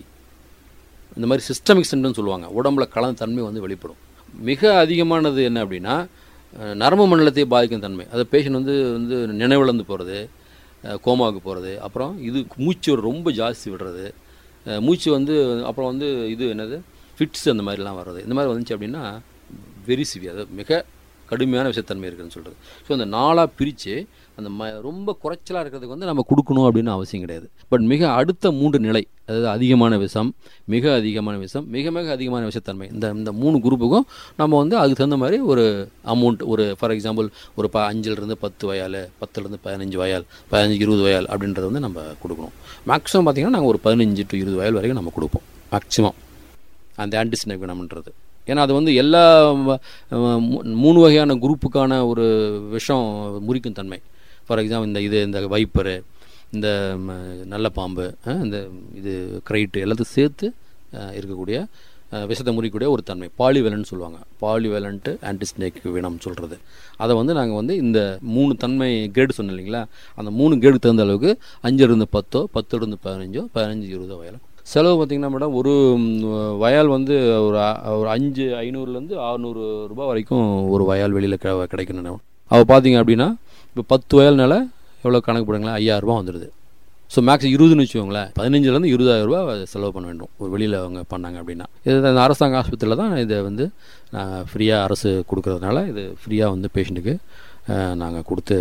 S3: இந்த மாதிரி சிஸ்டமிக் சிம்டம்னு சொல்லுவாங்க உடம்புல கலந்த தன்மை வந்து வெளிப்படும் மிக அதிகமானது என்ன அப்படின்னா அஹ், நரம்பு மண்டலத்தை பாதிக்கும் தன்மை அது பேஷண்ட் வந்து வந்து நினைவிழந்து போகிறது கோமாவுக்கு போகிறது அப்புறம் இது மூச்சு விட- ரொம்ப ஜாஸ்தி விடுறது அஹ், மூச்சு வந்து அப்புறம் வந்து இது என்னது ஃபிட்ஸ் அந்த மாதிரிலாம் வர்றது இந்த மாதிரி வந்துச்சு அப்படின்னா வெரி சிவியர் அதாவது மிக கடுமையான விஷத்தன்மை இருக்குதுன்னு சொல்கிறது ஸோ அந்த நாளாக பிரித்து அந்த ம ரொம்ப குறைச்சலாக இருக்கிறதுக்கு வந்து நம்ம கொடுக்கணும் அப்படின்னு அவசியம் கிடையாது பட் மிக அடுத்த மூன்று நிலை அதாவது அதிகமான விஷம் மிக அதிகமான விஷம் மிக மிக அதிகமான விஷத்தன்மை இந்த இந்த மூணு குரூப்புக்கும் நம்ம வந்து அதுக்கு தகுந்த மாதிரி ஒரு அமௌண்ட் ஒரு ஃபார் எக்ஸாம்பிள் ஒரு ப அஞ்சுலேருந்து பத்து வயால் பத்துலேருந்து பதினஞ்சு வயால் பதினஞ்சு இருபது வயால் அப்படின்றத வந்து நம்ம கொடுக்கணும் மேக்ஸிமம் பார்த்திங்கன்னா நாங்கள் ஒரு பதினஞ்சு டு இருபது வயல் வரைக்கும் நம்ம கொடுப்போம் மேக்ஸிமம் அந்த ஆன்டிஸ்னெகனம்ன்றது ஏன்னா அது வந்து எல்லா வ- அஹ் மூ- மூணு வகையான குரூப்புக்கான ஒரு விஷம் முறிக்கும் தன்மை ஃபார் எக்ஸாம்பிள் இந்த இது இந்த வைப்பரு இந்த ம, நல்ல பாம்பு அஹ், இந்த இது கிரைட்டு எல்லாத்தையும் சேர்த்து அஹ், இருக்கக்கூடிய அஹ், விஷத்தை முறிக்கக்கூடிய ஒரு தன்மை பாலிவேலன்ட் சொல்லுவாங்க பாலிவேலண்ட்டு ஆன்டிஸ்னேக் வினம் சொல்கிறது அதை வந்து நாங்கள் வந்து இந்த மூணு தன்மை கிரேடு சொன்னோம் இல்லைங்களா அந்த மூணு கிரேடுக்கு தகுந்த அளவுக்கு அஞ்சுலேருந்து பத்தோ பத்துலேருந்து பதினஞ்சோ பதினஞ்சு இருபதோ வயலும் செலவு பார்த்திங்கன்னா மேடம் ஒரு ம், வயல் வந்து ஒரு அ- ஒரு அஞ்சு ஐநூறுலேருந்து அறுநூறு ரூபாய் வரைக்கும் ஒரு வயல் வெளியில் க கிடைக்கணும் அவள் பார்த்தீங்க அப்படின்னா இப்போ பத்து வயல்னால எவ்வளோ கணக்கு போடுங்களேன் ஐயாயிரரூபா வந்துடுது ஸோ மேக்ஸ் இருபதுன்னு வச்சுக்கோங்களேன் பதினஞ்சுலேருந்து இருபதாயிரம் ரூபாய் செலவு பண்ண வேண்டும் ஒரு வெளியில் அவங்க பண்ணாங்க அப்படின்னா இது இந்த அரசாங்க ஆஸ்பத்திரியில் தான் இதை வந்து ஃப்ரீயாக அரசு கொடுக்கறதுனால இது ஃப்ரீயாக வந்து பேஷண்ட்டுக்கு நாங்கள் கொடுத்து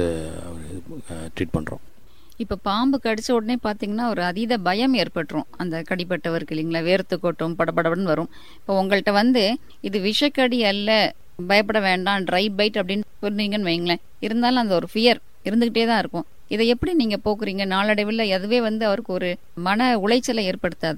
S3: ட்ரீட் பண்ணுறோம்
S1: இப்போ பாம்பு கடிச்ச உடனே பார்த்தீங்கன்னா ஒரு அதீத பயம் ஏற்பட்டுரும் அந்த கடிப்பட்டவருக்கு இல்லைங்களா வேர்த்து கொட்டும் படபடன்னு வரும் இப்போ உங்கள்கிட்ட வந்து இது விஷக்கடி அல்ல பயப்பட வேண்டாம் ட்ரை பைட் அப்படின்னு சொன்னீங்கன்னு வைங்களேன் இருந்தாலும் அந்த ஒரு ஃபியர் இருந்துகிட்டே தான் இருக்கும் இதை எப்படி நீங்க போக்குறீங்க நாளடைவில் அதுவே வந்து அவருக்கு ஒரு மன உளைச்சலை ஏற்படுத்தாதா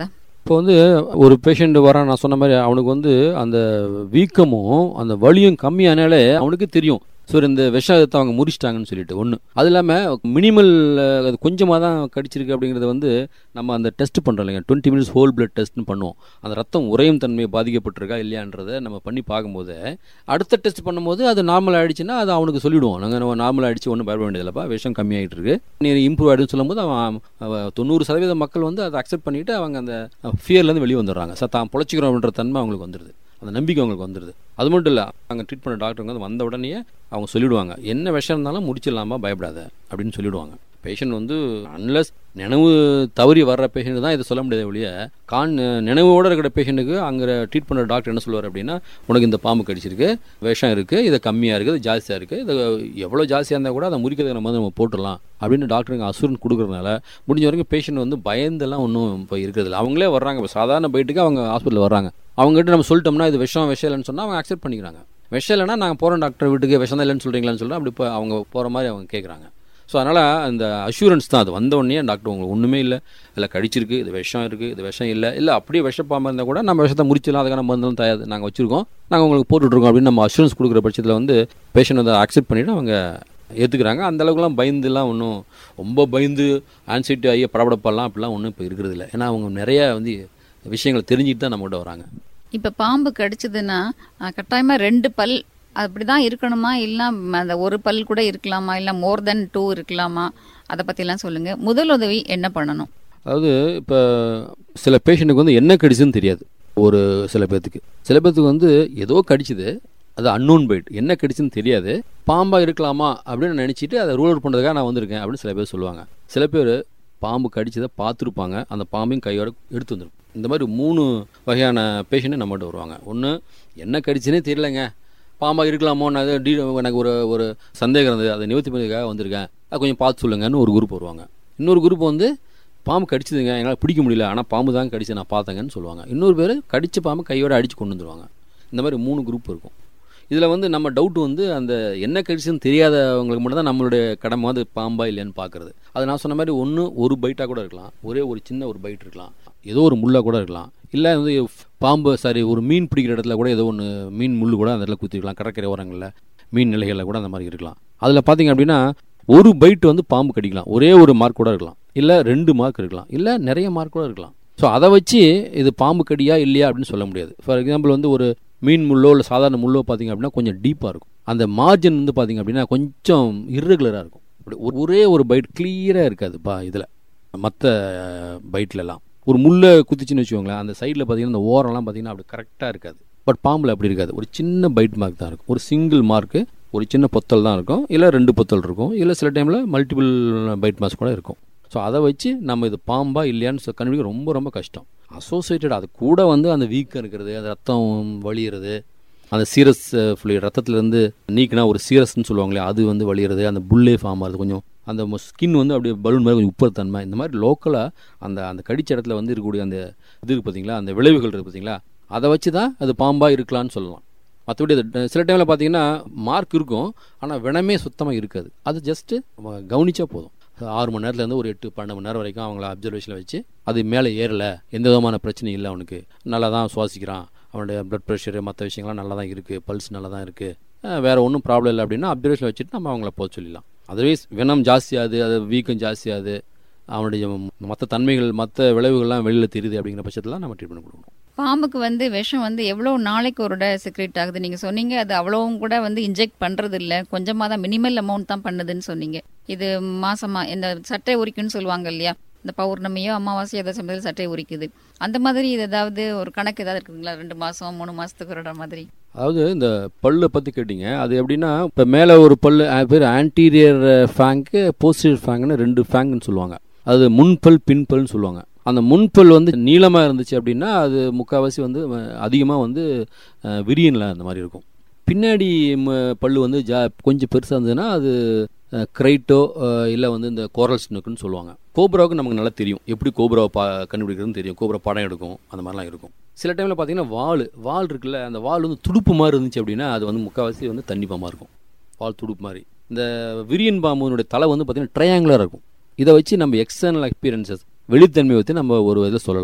S3: இப்போ வந்து ஒரு பேஷண்ட் வரான் நான் சொன்ன மாதிரி அவனுக்கு வந்து அந்த வீக்கமும் அந்த வலியும் கம்மியானாலே அவனுக்கு தெரியும் ஸோ இந்த விஷத்தை அவங்க முறிச்சிட்டாங்கன்னு சொல்லிட்டு ஒன்று அது இல்லாமல் மினிமல் அது கொஞ்சமாக தான் கடிச்சிருக்கு அப்படிங்கிறத வந்து நம்ம அந்த டெஸ்ட் பண்ணுறோம் இல்லைங்க டுவெண்ட்டி மினிட்ஸ் ஹோல் பிளட் டெஸ்ட்னு பண்ணுவோம் அந்த ரத்தம் உறையும் தன்மை பாதிக்கப்பட்டிருக்கா இல்லையான்றதை நம்ம பண்ணி பார்க்கும்போது அடுத்த டெஸ்ட் பண்ணும்போது அது நார்மல் ஆயிடுச்சுன்னா அது அவனுக்கு சொல்லிவிடுவோம் நாங்கள் நம்ம நார்மல் ஆயிடுச்சு ஒன்றும் பயப்பட வேண்டியதில்லப்பா விஷம் கம்மியாயிட்டு இருக்கு நீ இம்ப்ரூவ் ஆகிடுன்னு சொல்லும்போது அவன் அவன் தொண்ணூறு சதவீத மக்கள் வந்து அதை அக்செப்ட் பண்ணிட்டு அவங்க அந்த ஃபியர்லேருந்து வெளியே வந்துடுறாங்க சார் தான் பொழைச்சிக்கிறோம்ன்ற தன்மை அவங்களுக்கு வந்துடுது அந்த நம்பிக்கை அவங்களுக்கு வந்துடுது அது மட்டும் இல்லை அங்கே ட்ரீட் பண்ண டாக்டருங்க வந்து வந்த உடனே அவங்க சொல்லிவிடுவாங்க என்ன விஷம் இருந்தாலும் முடிச்சிடலாமா பயப்படாத அப்படின்னு சொல்லிவிடுவாங்க பேஷண்ட் வந்து அன்லஸ் நினைவு தவறி வர்ற பேஷண்ட் தான் இதை சொல்ல முடியாது ஒழிய கான் நினைவோடு இருக்கிற பேஷண்ட்டுக்கு அங்கே ட்ரீட் பண்ணுற டாக்டர் என்ன சொல்லுவார் அப்படின்னா உனக்கு இந்த பாம்பு கடிச்சிருக்கு விஷம் இருக்குது இது கம்மியாக இருக்குது இது ஜாஸ்தியாக இருக்குது இது எவ்வளோ ஜாஸ்தியாக இருந்தால் கூட அதை முறிக்கிறதுக்கு நம்ம வந்து நம்ம போட்டுடலாம் அப்படின்னு டாக்டருங்க அசூரன் கொடுக்குறதுனால முடிஞ்ச வரைக்கும் பேஷண்ட் வந்து பயந்தெல்லாம் ஒன்றும் இப்போ இருக்கிறதில்ல அவங்களே வர்றாங்க இப்போ சாதாரண பைட்டுக்கு அவங்க ஹாஸ்பிட்டல் வர்றாங்க அவங்ககிட்ட நம்ம சொல்லிட்டோம்னா இது விஷம் விஷம் இல்லைன்னு சொன்னால் அவங்க அக்செப்ட் பண்ணிக்கிறாங்க விஷம் இல்லைன்னா நாங்கள் போகிறோம் டாக்டர் வீட்டுக்கு விஷம் தான் இல்லைன்னு சொல்கிறீங்களான்னு சொல்லிட்டு அப்படி இப்போ அவங்க போகிற மாதிரி அவங்க கேட்குறாங்க ஸோ அதனால் அந்த அஷூரன்ஸ் தான் அது வந்த உடனே டாக்டர் உங்களுக்கு ஒன்றுமே இல்லை இல்லை கடிச்சிருக்கு இது விஷம் இருக்குது இது விஷம் இல்லை இல்லை அப்படியே விஷப்பாமல் இருந்தால் கூட நம்ம விஷத்தை முடிச்சிடலாம் அதுக்கான மருந்தெல்லாம் தயார் நாங்கள் வச்சுருக்கோம் நாங்கள் உங்களுக்கு போட்டுட்ருக்கோம் அப்படின்னு நம்ம அஷூரன்ஸ் கொடுக்குற பட்சத்தில் வந்து பேஷண்ட் வந்து அக்செப்ட் பண்ணிவிட்டு அவங்க ஏற்றுக்கிறாங்க அந்த அளவுக்குலாம் பயந்துலாம் ஒன்றும் ரொம்ப பயந்து ஆன்சைட்டி ஆகி படபடப்பெல்லாம் அப்படிலாம் ஒன்றும் இப்போ இருக்கிறது இல்லை ஏன்னா அவங்க நிறைய வந்து விஷயங்களை தெரிஞ்சுட்டு தான் நம்மகிட்ட வராங்க
S1: இப்ப பாம்பு கடிச்சதுன்னா அஹ், கட்டாயமா ரெண்டு பல் அப்படிதான் இருக்கணுமா இல்ல அந்த ஒரு பல் கூட இருக்கலாமா இல்ல மோர் தென் டூ இருக்கலாமா அதை பத்தி எல்லாம் சொல்லுங்க முதல் உதவி என்ன பண்ணணும்
S3: அதாவது இப்போ சில பேஷண்ட்டுக்கு வந்து என்ன கடிச்சுன்னு தெரியாது ஒரு சில பேர்த்துக்கு சில பேர்த்துக்கு வந்து ஏதோ கடிச்சுது அது அன்னோன் பைட் என்ன கடிச்சுன்னு தெரியாது பாம்பாக இருக்கலாமா அப்படின்னு நினச்சிட்டு அதை ரூல் அவுட் பண்ணுறதுக்காக நான் வந்திருக்கேன் அப்படின்னு சில பேர் சொல்லுவாங்க சில பேர் பாம்பு கடிச்சதை பார்த்துருப்பாங்க அந்த பாம்பையும் கையோட எடுத்து வந்துருக்கும் இந்த மாதிரி மூணு வகையான பேஷண்ட்டு நம்மகிட்ட வருவாங்க ஒன்று என்ன கடிச்சுன்னே தெரியலங்க பாம்பாக இருக்கலாமோன்னு அது டி எனக்கு ஒரு ஒரு சந்தேகம் இருந்தது அதை நிவர்த்தி பண்ணுறதுக்காக வந்திருக்கேன் அது கொஞ்சம் பார்த்து சொல்லுங்கன்னு ஒரு குரூப் வருவாங்க இன்னொரு குரூப் வந்து பாம்பு கடிச்சதுங்க என்னால் பிடிக்க முடியல ஆனால் பாம்பு தான் கடிச்சு நான் பார்த்தேங்கன்னு சொல்லுவாங்க இன்னொரு பேர் கடிச்ச பாம்பு கையோட அடித்து கொண்டு வந்துருவாங்க இந்த மாதிரி மூணு குரூப் இருக்கும் இதில் வந்து நம்ம டவுட் வந்து அந்த என்ன கடிச்சுன்னு தெரியாதவங்களுக்கு மட்டும் தான் நம்மளுடைய கடமை வந்து பாம்பா இல்லையான்னு பார்க்குறது அது நான் சொன்ன மாதிரி ஒன்று ஒரு பைட்டாக கூட இருக்கலாம் ஒரே ஒரு சின்ன ஒரு பைட் இருக்கலாம் ஏதோ ஒரு முள்ளா கூட இருக்கலாம் இல்லை வந்து பாம்பு சாரி ஒரு மீன் பிடிக்கிற இடத்துல கூட ஏதோ ஒன்று மீன் முள் கூட அந்த இடத்துல குத்திருக்கலாம் கடற்கரை ஓரங்களில் மீன் நிலைகளில் கூட அந்த மாதிரி இருக்கலாம் அதில் பார்த்தீங்க அப்படின்னா ஒரு பைட் வந்து பாம்பு கடிக்கலாம் ஒரே ஒரு மார்க் கூட இருக்கலாம் இல்லை ரெண்டு மார்க் இருக்கலாம் இல்லை நிறைய மார்க் கூட இருக்கலாம் ஸோ அதை வச்சு இது பாம்பு கடியா இல்லையா அப்படின்னு சொல்ல முடியாது ஃபார் எக்ஸாம்பிள் வந்து ஒரு மீன் முள்ளோ இல்லை சாதாரண முள்ளோ பார்த்தீங்க அப்படின்னா கொஞ்சம் டீப்பாக இருக்கும் அந்த மார்ஜின் வந்து பார்த்தீங்க அப்படின்னா கொஞ்சம் இர்ரெகுலராக இருக்கும் அப்படி ஒரு- ஒரே ஒரு பைட் கிளியராக இருக்காதுப்பா இதில் மற்ற பைட்லலாம் ஒரு முள்ளை குத்திச்சுன்னு வச்சுக்கோங்களேன் அந்த சைடில் பார்த்தீங்கன்னா அந்த ஓரம்லாம் பார்த்தீங்கன்னா அப்படி கரெக்டாக இருக்காது பட் பாம்பில் அப்படி இருக்காது ஒரு சின்ன பைட் மார்க் தான் இருக்கும் ஒரு சிங்கிள் மார்க்கு ஒரு சின்ன பொத்தல் தான் இருக்கும் இல்லை ரெண்டு பொத்தல் இருக்கும் இல்லை சில டைமில் மல்டிபிள் பைட் மார்க்ஸ் கூட இருக்கும் ஸோ அதை வச்சு நம்ம இது பாம்பா இல்லையான்னு சொ- கண்டுபிடிக்க ரொம்ப ரொம்ப கஷ்டம் அசோசியேட்டட் அது கூட வந்து அந்த வீக்கம் இருக்கிறது அந்த ரத்தம் வழியிறது அந்த சீரஸ் ஃபுல்லி ரத்தத்துலேருந்து நீக்கினா ஒரு சீரஸ்ன்னு சொல்லுவாங்களே அது வந்து வழியிறது அந்த புல்லே ஃபார்ம் ஆகுது கொஞ்சம் அந்த ஸ்கின் வந்து அப்படியே பலூன் மாதிரி கொஞ்சம் உப்புற தன்மை இந்த மாதிரி லோக்கலாக அந்த அந்த கடிச்ச இடத்துல வந்து இருக்கக்கூடிய அந்த இது இருக்கு பார்த்தீங்களா அந்த விளைவுகள் இருக்குது பார்த்தீங்களா அதை வச்சு தான் அது பாம்பாக இருக்கலாம்னு சொல்லலாம் மற்றபடி அது சில டைமில் பார்த்தீங்கன்னா மார்க் இருக்கும் ஆனால் வினமே சுத்தமாக இருக்காது அது ஜஸ்ட்டு கவனிச்சா போதும் ஆறு மணி நேரத்துலேருந்து ஒரு எட்டு பன்னெண்டு மணி நேரம் வரைக்கும் அவங்கள அப்சர்வேஷனில் வச்சு அது மேலே ஏறலை எந்த விதமான பிரச்சனையும் இல்லை அவனுக்கு நல்லா தான் சுவாசிக்கிறான் அவனுடைய ப்ளட் ப்ரெஷரு மற்ற விஷயங்கள்லாம் நல்லா தான் இருக்குது பல்ஸ் நல்லா தான் இருக்குது வேறு ஒன்றும் ப்ராப்ளம் இல்லை அப்படின்னா அப்சர்வேஷன் வச்சுட்டு நம்ம அவங்கள போக சொல்லிடலாம் அதர்வைஸ் வினம் ஜாஸ்தியாகுது அது வீக்கம் ஜாஸ்தியாகுது அவனுடைய மற்ற தன்மைகள் மற்ற விளைவுகள்லாம் வெளியில் தெரியுது அப்படிங்கிற பட்சத்தில் நம்ம ட்ரீட்மெண்ட் கொடுக்கணும்
S1: பாம்புக்கு வந்து விஷம் வந்து எவ்வளவு நாளைக்கு ஒரு செக்ரெட் ஆகுது நீங்க சொன்னீங்க அது அவ்வளவும் கூட வந்து இன்ஜெக்ட் பண்றது இல்ல கொஞ்சமா தான் மினிமல் அமௌண்ட் தான் பண்ணுதுன்னு சொன்னீங்க இது மாசமா இந்த சட்டை உரிக்குன்னு சொல்லுவாங்க இல்லையா இந்த பௌர்ணமியோ அமாவாசையோ ஏதோ சமயத்தில் சட்டை உரிக்குது அந்த மாதிரி இது ஏதாவது ஒரு கணக்கு ஏதாவது இருக்குதுங்களா ரெண்டு மாசம் மூணு மாசத்துக்கு ஒரு மாதிரி
S3: அதாவது இந்த பல்லை பற்றி கேட்டிங்க அது எப்படின்னா இப்போ மேலே ஒரு பல்லு அது பேர் ஆன்டீரியர் ஃபேங்க்கு போஸ்டீரியர் ஃபேங்க்னு ரெண்டு ஃபேங்குன்னு சொல்லுவாங்க அது முன்பல் பின்பல்னு சொல்லுவாங்க அந்த முன்பல் வந்து நீளமாக இருந்துச்சு அப்படின்னா அது முக்கால்வாசி வந்து அதிகமாக வந்து அஹ், விரியனில் அந்த மாதிரி இருக்கும் பின்னாடி ம- பல்லு வந்து ஜா கொஞ்சம் பெருசாக இருந்ததுன்னா அது கிரைட்டோ இல்லை வந்து இந்த கோரல் ஸ்னுக்குன்னு சொல்லுவாங்க கோப்ராவுக்கு நமக்கு நல்லா தெரியும் எப்படி கோப்ராவை பா கண்டுபிடிக்கிறதுன்னு தெரியும் கோப்ரா படம் எடுக்கும் அந்த மாதிரிலாம் இருக்கும் சில டைமில் பார்த்தீங்கன்னா வால் வால் இருக்குல்ல அந்த வால் வந்து துடுப்பு மாதிரி இருந்துச்சு அப்படின்னா அது வந்து முக்கால்வாசி வந்து தண்ணி பாம்பாக இருக்கும் வால் துடுப்பு மாதிரி இந்த விரியன் பாம்புனுடைய தலை வந்து பார்த்தீங்கன்னா ட்ரையாங்குலராக இருக்கும் இதை வச்சு நம்ம எக்ஸ்டர்னல் எக்ஸ்பீரியன்சஸ் வெளித்தன்மையை வச்சு நம்ம ஒரு இதை சொல்லலாம்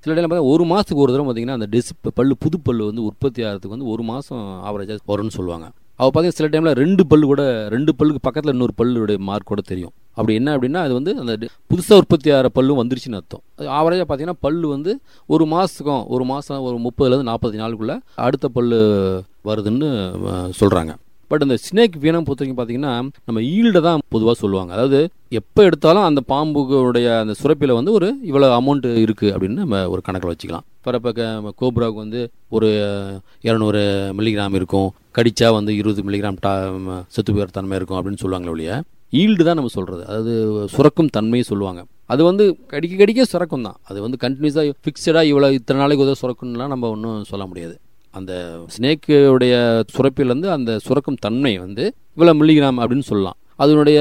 S3: சில டைம் பார்த்தா ஒரு மாதத்துக்கு ஒரு தடவை பார்த்தீங்கன்னா அந்த டிஸ் பல்லு புது பல்லு வந்து உற்பத்தி ஆகிறதுக்கு வந்து ஒரு மாதம் ஆவரேஜாக வரும்னு சொல்லுவாங்க அவள் பார்த்தீங்கன்னா சில டைமில் ரெண்டு பல்லு கூட ரெண்டு பல்லுக்கு பக்கத்தில் இன்னொரு பல்லுடைய மார்க் கூட தெரியும் அப்படி என்ன அப்படின்னா அது வந்து அந்த புதுசாக உற்பத்தி ஆகிற பல்லும் வந்துருச்சுன்னு அர்த்தம் அது ஆவரேஜாக பார்த்தீங்கன்னா பல்லு வந்து ஒரு மாதத்துக்கும் ஒரு மாதம் ஒரு முப்பதுலேருந்து நாற்பது நாளுக்குள்ளே அடுத்த பல்லு வருதுன்னு சொல்கிறாங்க பட் இந்த ஸ்னேக் வீனம் பொறுத்த வரைக்கும் பார்த்தீங்கன்னா நம்ம ஈல்டை தான் பொதுவாக சொல்லுவாங்க அதாவது எப்போ எடுத்தாலும் அந்த பாம்புடைய அந்த சுரப்பியில் வந்து ஒரு இவ்வளோ அமௌண்ட் இருக்குது அப்படின்னு நம்ம ஒரு கணக்கில் வச்சுக்கலாம் ஃபார் இப்போ கோப்ராவுக்கு வந்து ஒரு இரநூறு மில்லிகிராம் இருக்கும் கடிச்சா வந்து இருபது மில்லிகிராம் டா செத்து போகிற தன்மை இருக்கும் அப்படின்னு சொல்லுவாங்களே ஒழிய ஈல்டு தான் நம்ம சொல்கிறது அதாவது சுரக்கும் தன்மையை சொல்லுவாங்க அது வந்து கடிக்க கடிக்க சுரக்கும் தான் அது வந்து கண்டினியூஸாக ஃபிக்ஸடாக இவ்வளோ இத்தனை நாளைக்கு உதவ சுரக்கும்லாம் நம்ம ஒன்றும் சொல்ல முடியாது அந்த ஸ்னேக்குடைய சுரப்பிலேருந்து அந்த சுரக்கும் தன்மை வந்து இவ்வளோ மில்லிகிராம் அப்படின்னு சொல்லலாம் அதனுடைய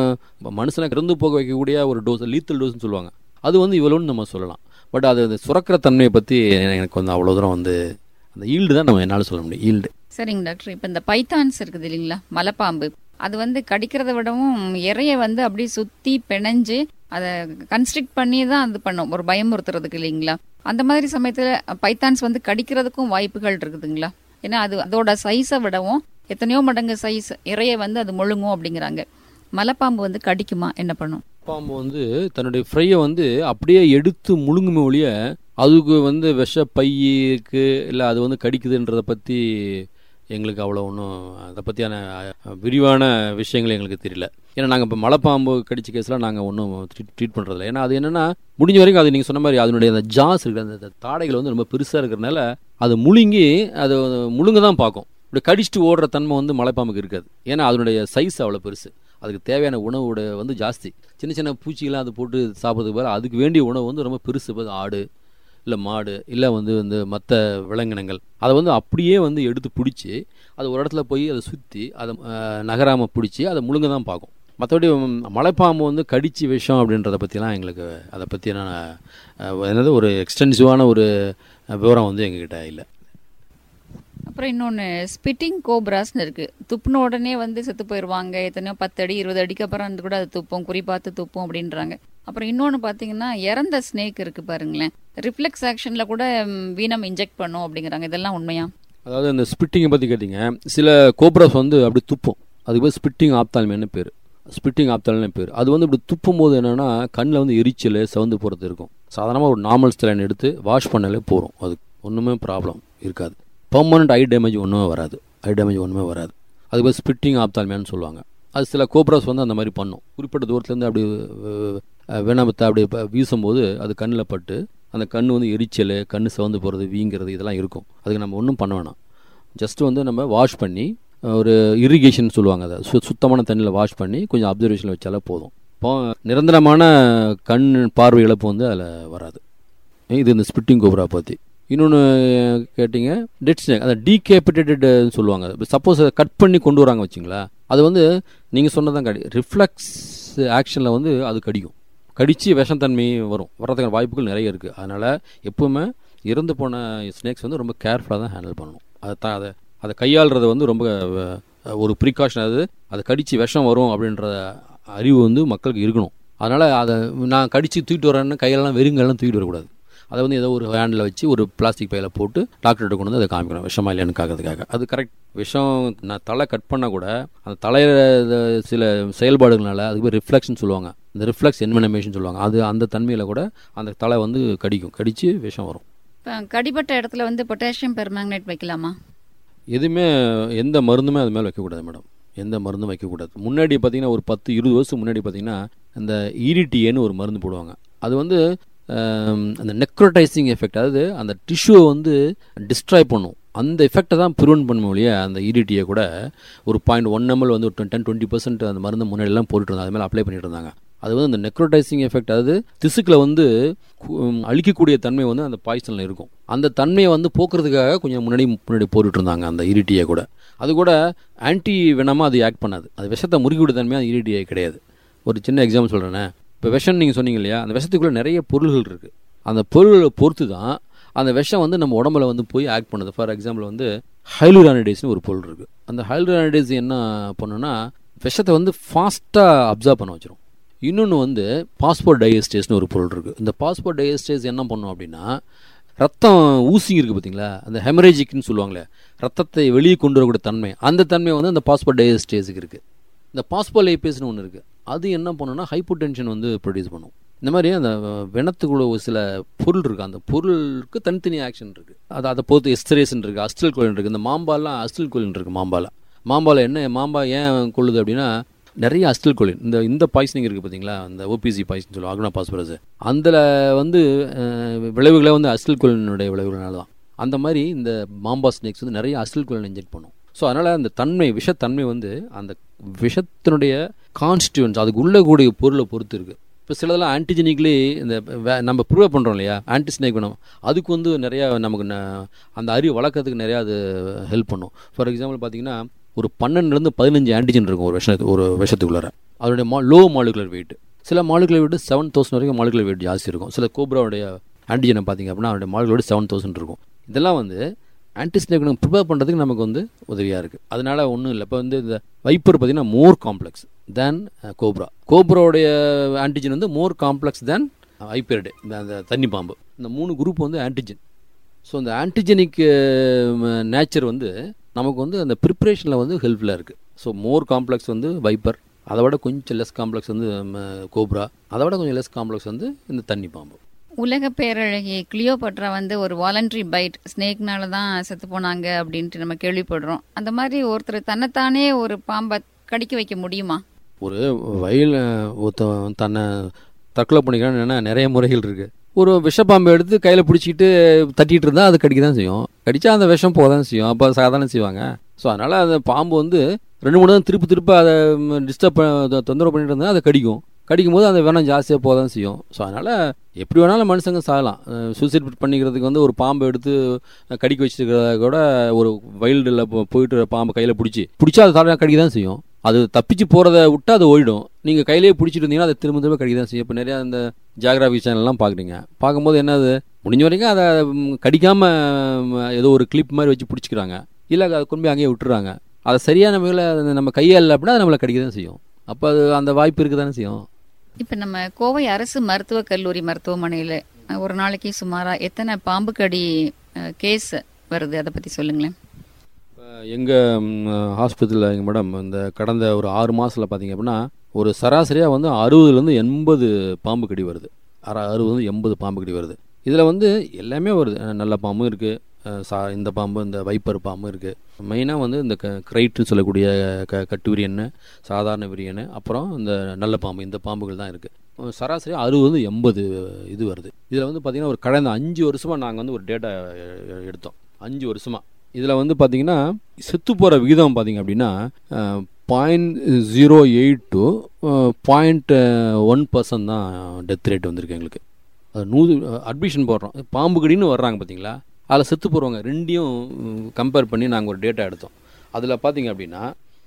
S3: மனுஷனை இறந்து போக வைக்கக்கூடிய ஒரு டோஸ் லீத்தல் டோஸ்னு சொல்லுவாங்க அது வந்து இவ்வளோன்னு நம்ம சொல்லலாம் பட் அது அந்த சுரக்கிற தன்மையை பற்றி எனக்கு வந்து அவ்வளோ தூரம் வந்து அந்த ஈல்டு தான் நம்ம என்னால் சொல்ல முடியும் ஈல்டு
S1: சரிங்க டாக்டர் இப்போ இந்த பைத்தான்ஸ் இருக்குது இல்லைங்களா மலைப்பாம்பு அது வந்து கடிக்கிறத விடவும் இறைய வந்து அப்படியே சுத்தி பிணைஞ்சு அதை கன்ஸ்ட்ரிக்ட் பண்ணி தான் அது பண்ணும் ஒரு பயமுறுத்துறதுக்கு இல்லைங்களா அந்த மாதிரி சமயத்துல பைத்தான்ஸ் வந்து கடிக்கிறதுக்கும் வாய்ப்புகள் இருக்குதுங்களா ஏன்னா அது அதோட சைஸை விடவும் எத்தனையோ மடங்கு சைஸ் இறைய வந்து அது முழுங்கும் அப்படிங்கிறாங்க மலைப்பாம்பு வந்து கடிக்குமா என்ன பண்ணும்
S3: பாம்பு வந்து தன்னுடைய ஃப்ரையை வந்து அப்படியே எடுத்து முழுங்குமே ஒழிய அதுக்கு வந்து விஷ பை இருக்கு இல்லை அது வந்து கடிக்குதுன்றதை பற்றி எங்களுக்கு அவ்வளோ ஒன்றும் அதை பற்றியான விரிவான விஷயங்கள் எங்களுக்கு தெரியல ஏன்னா நாங்கள் இப்போ மலைப்பாம்பு கடிச்ச கேஸ்லாம் நாங்கள் ஒன்றும் ட்ரீட் ட்ரீட் பண்ணுறதில்ல ஏன்னா அது என்னென்னா முடிஞ்ச வரைக்கும் அது நீங்கள் சொன்ன மாதிரி அதனுடைய அந்த ஜாஸ் இருக்குது அந்த தாடைகள் வந்து ரொம்ப பெருசாக இருக்கிறனால அது முழுங்கி அது முழுங்க தான் பார்க்கும் இப்படி கடிச்சிட்டு ஓடுற தன்மை வந்து மலைப்பாம்புக்கு இருக்காது ஏன்னா அதனுடைய சைஸ் அவ்வளோ பெருசு அதுக்கு தேவையான உணவோட வந்து ஜாஸ்தி சின்ன சின்ன பூச்சிகள்லாம் அது போட்டு சாப்பிட்றதுக்கு பதிலாக அதுக்கு வேண்டிய உணவு வந்து ரொம்ப பெருசு ஆடு இல்லை மாடு இல்லை வந்து வந்து மற்ற விலங்கினங்கள் அதை வந்து அப்படியே வந்து எடுத்து பிடிச்சி அது ஒரு இடத்துல போய் அதை சுற்றி அதை நகராமல் பிடிச்சி அதை முழுங்க தான் பார்க்கும் மற்றபடி மலைப்பாம்பு வந்து கடிச்சு விஷம் அப்படின்றத பற்றிலாம் எங்களுக்கு அதை பற்றி நான் என்னது ஒரு எக்ஸ்டென்சிவான ஒரு விவரம் வந்து எங்ககிட்ட இல்லை
S1: அப்புறம் இன்னொன்று ஸ்பிட்டிங் கோப்ராஸ்னு இருக்கு துப்புன உடனே வந்து செத்து போயிடுவாங்க எத்தனையோ பத்து அடி இருபது அடிக்கு அப்புறம் வந்து கூட அது துப்போம் குறி பார்த்து துப்போம் அப்படின்றாங்க அப்புறம் இன்னொன்று பார்த்தீங்கன்னா இறந்த ஸ்னேக் இருக்கு பாருங்களேன் ரிஃப்ளெக்ஸ் ஆக்ஷனில் கூட வீனம் இன்ஜெக்ட் பண்ணும் அப்படிங்கிறாங்க இதெல்லாம் உண்மையா
S3: அதாவது இந்த ஸ்பிட்டிங்கை பற்றி கேட்டிங்க சில கோப்ராஸ் வந்து அப்படி துப்பும் அதுக்கு பேர் ஸ்பிட்டிங் ஆப்தால்மேன்னு பேர் ஸ்பிட்டிங் ஆப்தால்னு பேர் அது வந்து இப்படி துப்பும் போது என்னென்னா கண்ணில் வந்து எரிச்சல் சவுந்து போகிறது இருக்கும் சாதாரணமாக ஒரு நார்மல் ஸ்டெலைன் எடுத்து வாஷ் பண்ணாலே போகிறோம் அது ஒன்றுமே ப்ராப்ளம் இருக்காது பர்மனண்ட் ஐ டேமேஜ் ஒன்றுமே வராது ஐ டேமேஜ் ஒன்றுமே வராது அதுக்கு பேர் ஸ்பிட்டிங் ஆப்தால்மேன்னு சொல்லுவாங்க அது சில கோப்ராஸ் வந்து அந்த மாதிரி பண்ணும் குறிப்பிட்ட தூரத்துலேருந்து அப்படி வேணாமத்தை அப்படி வீசும்போது அது கண்ணில் பட்டு அந்த கண் வந்து எரிச்சல் கண் சிவந்து போகிறது வீங்கிறது இதெல்லாம் இருக்கும் அதுக்கு நம்ம ஒன்றும் பண்ண வேணாம் ஜஸ்ட் வந்து நம்ம வாஷ் பண்ணி ஒரு இரிகேஷன் சொல்லுவாங்க அதை சு சுத்தமான தண்ணியில் வாஷ் பண்ணி கொஞ்சம் அப்சர்வேஷனில் வச்சாலே போதும் இப்போ நிரந்தரமான கண் பார்வை இழப்பு வந்து அதில் வராது இது இந்த ஸ்பிட்டிங் கோப்ரா பற்றி இன்னொன்று கேட்டிங்க டெட் ஸ்னேக் அந்த டீகேபிட்டேட்டட் சொல்லுவாங்க சப்போஸ் அதை கட் பண்ணி கொண்டு வராங்க வச்சிங்களா அது வந்து நீங்கள் சொன்னதான் கடி ரிஃப்ளெக்ஸ் ஆக்ஷனில் வந்து அது கடிக்கும் கடித்து விஷத்தன்மை வரும் வர்றதுக்கான வாய்ப்புகள் நிறைய இருக்குது அதனால் எப்போவுமே இறந்து போன ஸ்னேக்ஸ் வந்து ரொம்ப கேர்ஃபுல்லாக தான் ஹேண்டில் பண்ணணும் அதை த அதை அதை கையாளுறது வந்து ரொம்ப ஒரு ப்ரிகாஷன் அது அதை கடித்து விஷம் வரும் அப்படின்ற அறிவு வந்து மக்களுக்கு இருக்கணும் அதனால் அதை நான் கடித்து தூக்கிட்டு வரேன்னு கையெல்லாம் வெறுங்கெல்லாம் தூக்கிட்டு வரக்கூடாது அதை வந்து ஏதோ ஒரு ஹேண்டில் வச்சு ஒரு பிளாஸ்டிக் பையில் போட்டு டாக்டர்கிட்ட கொண்டு வந்து அதை காமிக்கணும் விஷமா இல்லையான்னு காக்கிறதுக்காக அது கரெக்ட் விஷம் நான் தலை கட் பண்ணால் கூட அந்த தலையில் சில செயல்பாடுகள்னால அதுக்கு பேர் ரிஃப்ளெக்ஷன் சொல்லுவாங்க இந்த ரிஃப்ளெக்ஸ் என்வெனமேஷன் சொல்லுவாங்க அது அந்த தன்மையில் கூட அந்த தலை வந்து கடிக்கும் கடித்து விஷம் வரும்
S1: இப்போ கடிப்பட்ட இடத்துல வந்து பொட்டாசியம் பெர்மேங்கனேட் வைக்கலாமா
S3: எதுவுமே எந்த மருந்துமே அது மேலே வைக்கக்கூடாது மேடம் எந்த மருந்தும் வைக்கக்கூடாது முன்னாடி பார்த்தீங்கன்னா ஒரு பத்து இருபது வருஷம் முன்னாடி பார்த்தீங்கன்னா இந்த இரிடிஏன்னு ஒரு மருந்து போடுவாங்க அது வந்து அந்த நெக்ரோடைசிங் எஃபெக்ட் அதாவது அந்த டிஷ்யூவை வந்து டிஸ்ட்ராய் பண்ணும் அந்த எஃபெக்டை தான் ப்ரிவென்ட் பண்ணும் இல்லையா அந்த இடிடியை கூட ஒரு பாயிண்ட் ஒன் எம்எல் வந்து ஒரு டென் டுவெண்ட்டி பர்சன்ட் அந்த மருந்து முன்னாடிலாம் போட்டுட்டு இருந்தாங்க அது மேலே அப்ளை பண்ணிட்டு இருந்தாங்க அது வந்து அந்த நெக்ரோடைசிங் எஃபெக்ட் அதாவது திசுக்களை வந்து அழிக்கக்கூடிய தன்மை வந்து அந்த பாய்சனில் இருக்கும் அந்த தன்மையை வந்து போக்குறதுக்காக கொஞ்சம் முன்னாடி முன்னாடி போட்டுட்டு இருந்தாங்க அந்த இரிட்டியை கூட அது கூட ஆன்டி வெனமாக அது ஆக்ட் பண்ணாது அது விஷத்தை முறுக்கிவிட தன்மையாக அந்த இரிட்டியை கிடையாது ஒரு சின்ன எக்ஸாம்பிள் சொல்கிறேனே இப்போ விஷம் நீங்கள் சொன்னீங்க இல்லையா அந்த விஷத்துக்குள்ளே நிறைய பொருள்கள் இருக்குது அந்த பொருள்களை பொறுத்து தான் அந்த விஷம் வந்து நம்ம உடம்புல வந்து போய் ஆக்ட் பண்ணுது ஃபார் எக்ஸாம்பிள் வந்து ஹைலூரானிடேஸ்னு ஒரு பொருள் இருக்குது அந்த ஹைலூரானிடேஸ் என்ன பண்ணுன்னா விஷத்தை வந்து ஃபாஸ்ட்டாக அப்சர்வ் பண்ண வச்சிரும் இன்னொன்று வந்து பாஸ்போர்ட் டயஸ்டேஸ்னு ஒரு பொருள் இருக்குது இந்த பாஸ்போர்ட் டயஸ்டேஸ் என்ன பண்ணும் அப்படின்னா ரத்தம் ஊசி இருக்குது பார்த்தீங்களா அந்த ஹெமரேஜிக்னு சொல்லுவாங்களே ரத்தத்தை வெளியே கொண்டு வரக்கூடிய தன்மை அந்த தன்மை வந்து அந்த பாஸ்போர்ட் டயஸ்டேஸுக்கு இருக்குது இந்த பாஸ்போலைபேஸ்னு ஒன்று இருக்குது அது என்ன பண்ணுன்னா ஹைப்போ டென்ஷன் வந்து ப்ரொடியூஸ் பண்ணும் இந்த மாதிரி அந்த வெணத்துக்குள்ள ஒரு சில பொருள் இருக்குது அந்த பொருளுக்கு தனித்தனி ஆக்ஷன் இருக்குது அது அதை பொறுத்து எஸ்தரேசன் இருக்குது அஸ்டல் கோலின் இருக்குது இந்த மாம்பாலாம் அஸ்டல் கோலின் இருக்குது மாம்பால மாம்பால என்ன மாம்பா ஏன் கொள்ளுது அப்படின்னா நிறைய அஸ்டல் கோலின் இந்த இந்த பாய்சனிங் இருக்குது பார்த்தீங்களா அந்த ஓபிசி பாய்சன் சொல்லுவோம் ஆக்னா பாஸ்பரஸ் அதில் வந்து அஹ், விளைவுகளே வந்து அஸ்டல் கோலினுடைய விளைவுகளால தான் அந்த மாதிரி இந்த மாம்பா ஸ்னேக்ஸ் வந்து நிறைய அஸ்டல் கோலின் இன்ஜெக்ட் பண்ணும் ஸோ அதனால் அந்த தன்மை விஷத்தன்மை வந்து அந்த விஷத்தினுடைய கான்ஸ்டியூன்ஸ் அதுக்கு உள்ள கூடிய பொருளை பொறுத்து இருக்குது இப்போ சிலதெல்லாம் ஆன்டிஜெனிக்லி இந்த வே- நம்ம ப்ரூவ் பண்ணுறோம் இல்லையா ஆன்டிஸ்னேக் வேணும் அதுக்கு வந்து நிறையா நமக்கு ந- அந்த அறிவு வளர்க்கறதுக்கு நிறையா அது ஹெல்ப் பண்ணும் ஃபார் எக்ஸாம்பிள் பார்த்தீங்கன்னா ஒரு பன்னெண்டுலேருந்து பதினஞ்சு ஆன்டிஜன் இருக்கும் ஒரு விஷத்து ஒரு விஷத்துக்குள்ளார அதோடைய மா லோ மாலிகுலர் வெயிட் சில மாலிகுலர் வெயிட் செவன் தௌசண்ட் வரைக்கும் மாலிகுலர் வெயிட் ஜாஸ்தி இருக்கும் சில கோப்ராவுடைய ஆன்டிஜனை பார்த்தீங்க அப்படின்னா அதோடைய மாலிகுலர் வெயிட் செவன் தௌசண்ட் இருக்கும் இதெல்லாம் வந்து ஆன்டிஸ்னேக் ப்ரிப்பேர் பண்ணுறதுக்கு நமக்கு வந்து உதவியாக இருக்குது அதனால ஒன்றும் இல்லை இப்போ வந்து இந்த வைப்பர் பார்த்தீங்கன்னா மோர் காம்ப்ளெக்ஸ் தேன் கோப்ரா கோப்ராவுடைய ஆன்டிஜன் வந்து மோர் காம்ப்ளெக்ஸ் தேன் ஐப்பேர்டு இந்த அந்த தண்ணி பாம்பு இந்த மூணு குரூப் வந்து ஆன்டிஜன் ஸோ இந்த ஆன்டிஜெனிக் நேச்சர் வந்து நமக்கு வந்து அந்த ப்ரிப்ரேஷனில் வந்து ஹெல்ப்ஃபுல்லாக இருக்குது ஸோ மோர் காம்ப்ளெக்ஸ் வந்து வைப்பர் அதை விட கொஞ்சம் லெஸ் காம்ப்ளெக்ஸ் வந்து கோப்ரா அதை விட கொஞ்சம் லெஸ் காம்ப்ளெக்ஸ் வந்து இந்த தண்ணி பாம்பு
S1: உலக பேரழகி கிளியோபட்ரா வந்து ஒரு வாலண்டரி பைட் ஸ்னேக்னால தான் செத்து போனாங்க அப்படின்ட்டு நம்ம கேள்விப்படுறோம் அந்த மாதிரி ஒருத்தர் தன்னைத்தானே ஒரு பாம்பை கடிக்க வைக்க முடியுமா
S3: ஒரு வயல் ஒருத்தன் தன்னை தற்கொலை பண்ணிக்கிறான்னு நிறைய முறைகள் இருக்குது ஒரு விஷப்பாம்பை எடுத்து கையில் பிடிச்சிக்கிட்டு தட்டிட்டு இருந்தால் அது கடிக்க தான் செய்யும் கடிச்சா அந்த விஷம் போக தான் செய்யும் அப்போ சாதாரண செய்வாங்க ஸோ அதனால் அந்த பாம்பு வந்து ரெண்டு மூணு தான் திருப்பி திருப்பி அதை டிஸ்டர்ப் தொந்தரவு பண்ணிட்டு இருந்தால் அதை கடிக்கும் கடிக்கும் போது அந்த வேணம் ஜாஸ்தியாக போக தான் செய்யும் ஸோ அதனால் எப்படி வேணாலும் மனுஷங்க சாகலாம் சூசைட் பண்ணிக்கிறதுக்கு வந்து ஒரு பாம்பை எடுத்து கடிக்க வச்சிருக்கிறத கூட ஒரு வைல்டில் போயிட்டு ஒரு பாம்பை கையில் பிடிச்சி பிடிச்சா அது சாதாரண கடிக்க தான் செய்யும் அது தப்பிச்சு போகிறத விட்டு அது ஓடிடும் நீங்கள் கையிலேயே பிடிச்சிட்டு இருந்தீங்கன்னா அதை திரும்ப திரும்ப கடிக்க தான் செய்யும் இப்போ நிறையா இந்த ஜியாகிராஃபி சேனல்லாம் பார்க்குறீங்க பார்க்கும்போது என்னது முடிஞ்ச வரைக்கும் அதை ம், கடிக்காம ம், ஏதோ ஒரு கிளிப் மாதிரி வச்சு பிடிச்சிக்கிறாங்க இல்லை அதை கொண்டு போய் அங்கேயே விட்டுறாங்க அதை சரியான முறையில் நம்ம கையால் அப்படின்னா அது நம்மளை கடிக்க தான் செய்யும் அப்போ அது அந்த வாய்ப்பு இருக்க தானே செய்யும்
S1: இப்போ நம்ம கோவை அரசு மருத்துவக் கல்லூரி மருத்துவமனையில் ஒரு நாளைக்கு சுமாராக எத்தனை பாம்பு கடி கேஸ் வருது அதை பற்றி சொல்லுங்களேன்
S3: எங்கள் ஹாஸ்பிட்டலில் எங்கள் மேடம் இந்த கடந்த ஒரு ஆறு மாதத்தில் பார்த்தீங்க அப்படின்னா ஒரு சராசரியாக வந்து அறுபதுலேருந்து எண்பது பாம்பு கடி வருது அற அறுபது எண்பது பாம்பு கடி வருது இதில் வந்து எல்லாமே வருது அஹ் நல்ல பாம்பும் இருக்குது சா இந்த பாம்பு இந்த வைப்பர் பாம்பு இருக்குது மெயினாக வந்து இந்த க கிரைட்டுன்னு சொல்லக்கூடிய க கட்டு விரியன்னு சாதாரண விரியன்னு அப்புறம் இந்த நல்ல பாம்பு இந்த பாம்புகள் தான் இருக்குது சராசரி அறுபது எண்பது இது வருது இதில் வந்து பார்த்திங்கன்னா ஒரு கடந்த அஞ்சு வருஷமாக நாங்கள் வந்து ஒரு டேட்டா எடுத்தோம் அஞ்சு வருஷமாக இதில் வந்து பார்த்தீங்கன்னா செத்து போகிற விகிதம் பார்த்தீங்க அப்படின்னா point zero eight to point one percent தான் டெத் ரேட் வந்திருக்கு எங்களுக்கு அது நூறு அட்மிஷன் போடுறோம் பாம்பு கடின்னு வர்றாங்க பார்த்தீங்களா அதில் செத்து போகிறவங்க ரெண்டையும் கம்பேர் பண்ணி நாங்கள் ஒரு டேட்டா எடுத்தோம் அதில் பார்த்தீங்க அப்படின்னா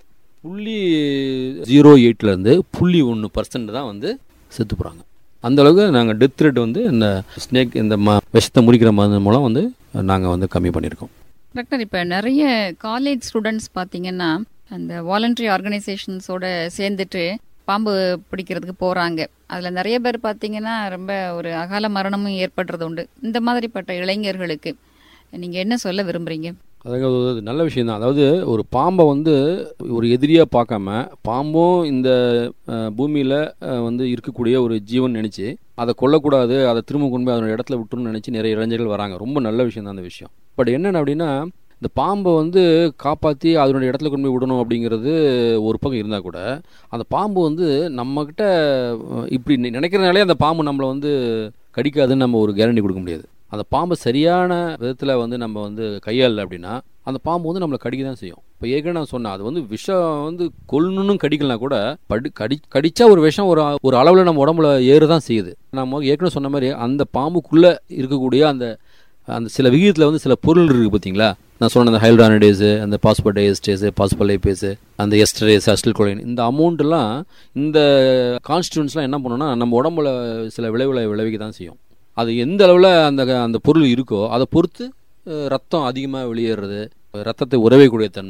S3: புள்ளி ஜீரோ எயிட்லேருந்து புள்ளி ஒன்று பர்சன்ட் தான் வந்து செத்து போகிறாங்க அந்த அளவுக்கு நாங்கள் டெத் ரேட் வந்து இந்த ஸ்னேக் இந்த ம விஷத்தை முறிக்கிற மருந்து மூலம் வந்து நாங்கள் வந்து கம்மி பண்ணியிருக்கோம்
S1: டாக்டர் இப்போ நிறைய காலேஜ் ஸ்டூடெண்ட்ஸ் பார்த்தீங்கன்னா அந்த வாலண்டரி ஆர்கனைசேஷன்ஸோட சேர்ந்துட்டு பாம்பு பிடிக்கிறதுக்கு போகிறாங்க அதில் நிறைய பேர் பார்த்தீங்கன்னா ரொம்ப ஒரு அகால மரணமும் ஏற்படுறது உண்டு இந்த மாதிரிப்பட்ட இளைஞர்களுக்கு நீங்கள் என்ன சொல்ல விரும்புகிறீங்க
S3: அதாவது அது நல்ல விஷயம் தான் அதாவது ஒரு பாம்பை வந்து ஒரு எதிரியாக பார்க்காம பாம்பும் இந்த பூமியில் வந்து இருக்கக்கூடிய ஒரு ஜீவன் நினச்சி அதை கொல்லக்கூடாது அதை திரும்ப கொண்டு போய் அதோட இடத்துல விட்டுருன்னு நினச்சி நிறைய இளைஞர்கள் வராங்க ரொம்ப நல்ல விஷயம் தான் அந்த விஷயம் பட் என்னென்ன அப்படின்னா இந்த பாம்பை வந்து காப்பாற்றி அதனுடைய இடத்துல கொண்டு போய் விடணும் அப்படிங்கிறது ஒரு பக்கம் இருந்தால் கூட அந்த பாம்பு வந்து நம்மக்கிட்ட இப்படி நி- நினைக்கிறனாலே அந்த பாம்பு நம்மளை வந்து கடிக்காதுன்னு நம்ம ஒரு கேரண்டி கொடுக்க முடியாது அந்த பாம்பை சரியான விதத்தில் வந்து நம்ம வந்து கையாளல அப்படின்னா அந்த பாம்பு வந்து நம்மளை கடிக்க தான் செய்யும் இப்போ ஏற்கனவே நான் சொன்னேன் அது வந்து விஷம் வந்து கொல்லணும்னு கடிக்கலாம் கூட படி கடி கடிச்சா ஒரு விஷம் ஒரு ஒரு அளவில் நம்ம உடம்புல ஏறு தான் செய்யுது நம்ம ஏற்கனவே சொன்ன மாதிரி அந்த பாம்புக்குள்ளே இருக்கக்கூடிய அந்த அந்த சில விகிதத்தில் வந்து சில பொருள் இருக்குது பார்த்தீங்களா நான் சொன்ன அந்த ஹைல்டானடேஸு அந்த பாஸ்போடைஸ்டேஸு பாஸ்போலைபேஸு அந்த எஸ்டரேஸ் அஸ்டில் கொலைன் இந்த அமௌண்ட்டெல்லாம் இந்த கான்ஸ்டியூன்ஸ்லாம் என்ன பண்ணுன்னா நம்ம உடம்புல சில விளைவுகளை விளைவிக்க தான் செய்யும் அது எந்த அளவில் அந்த அந்த பொருள் இருக்கோ அதை பொறுத்து அஹ், ரத்தம் அதிகமாக வெளியேறது ரத்தத்தை உறவைக்கூடிய தன்மை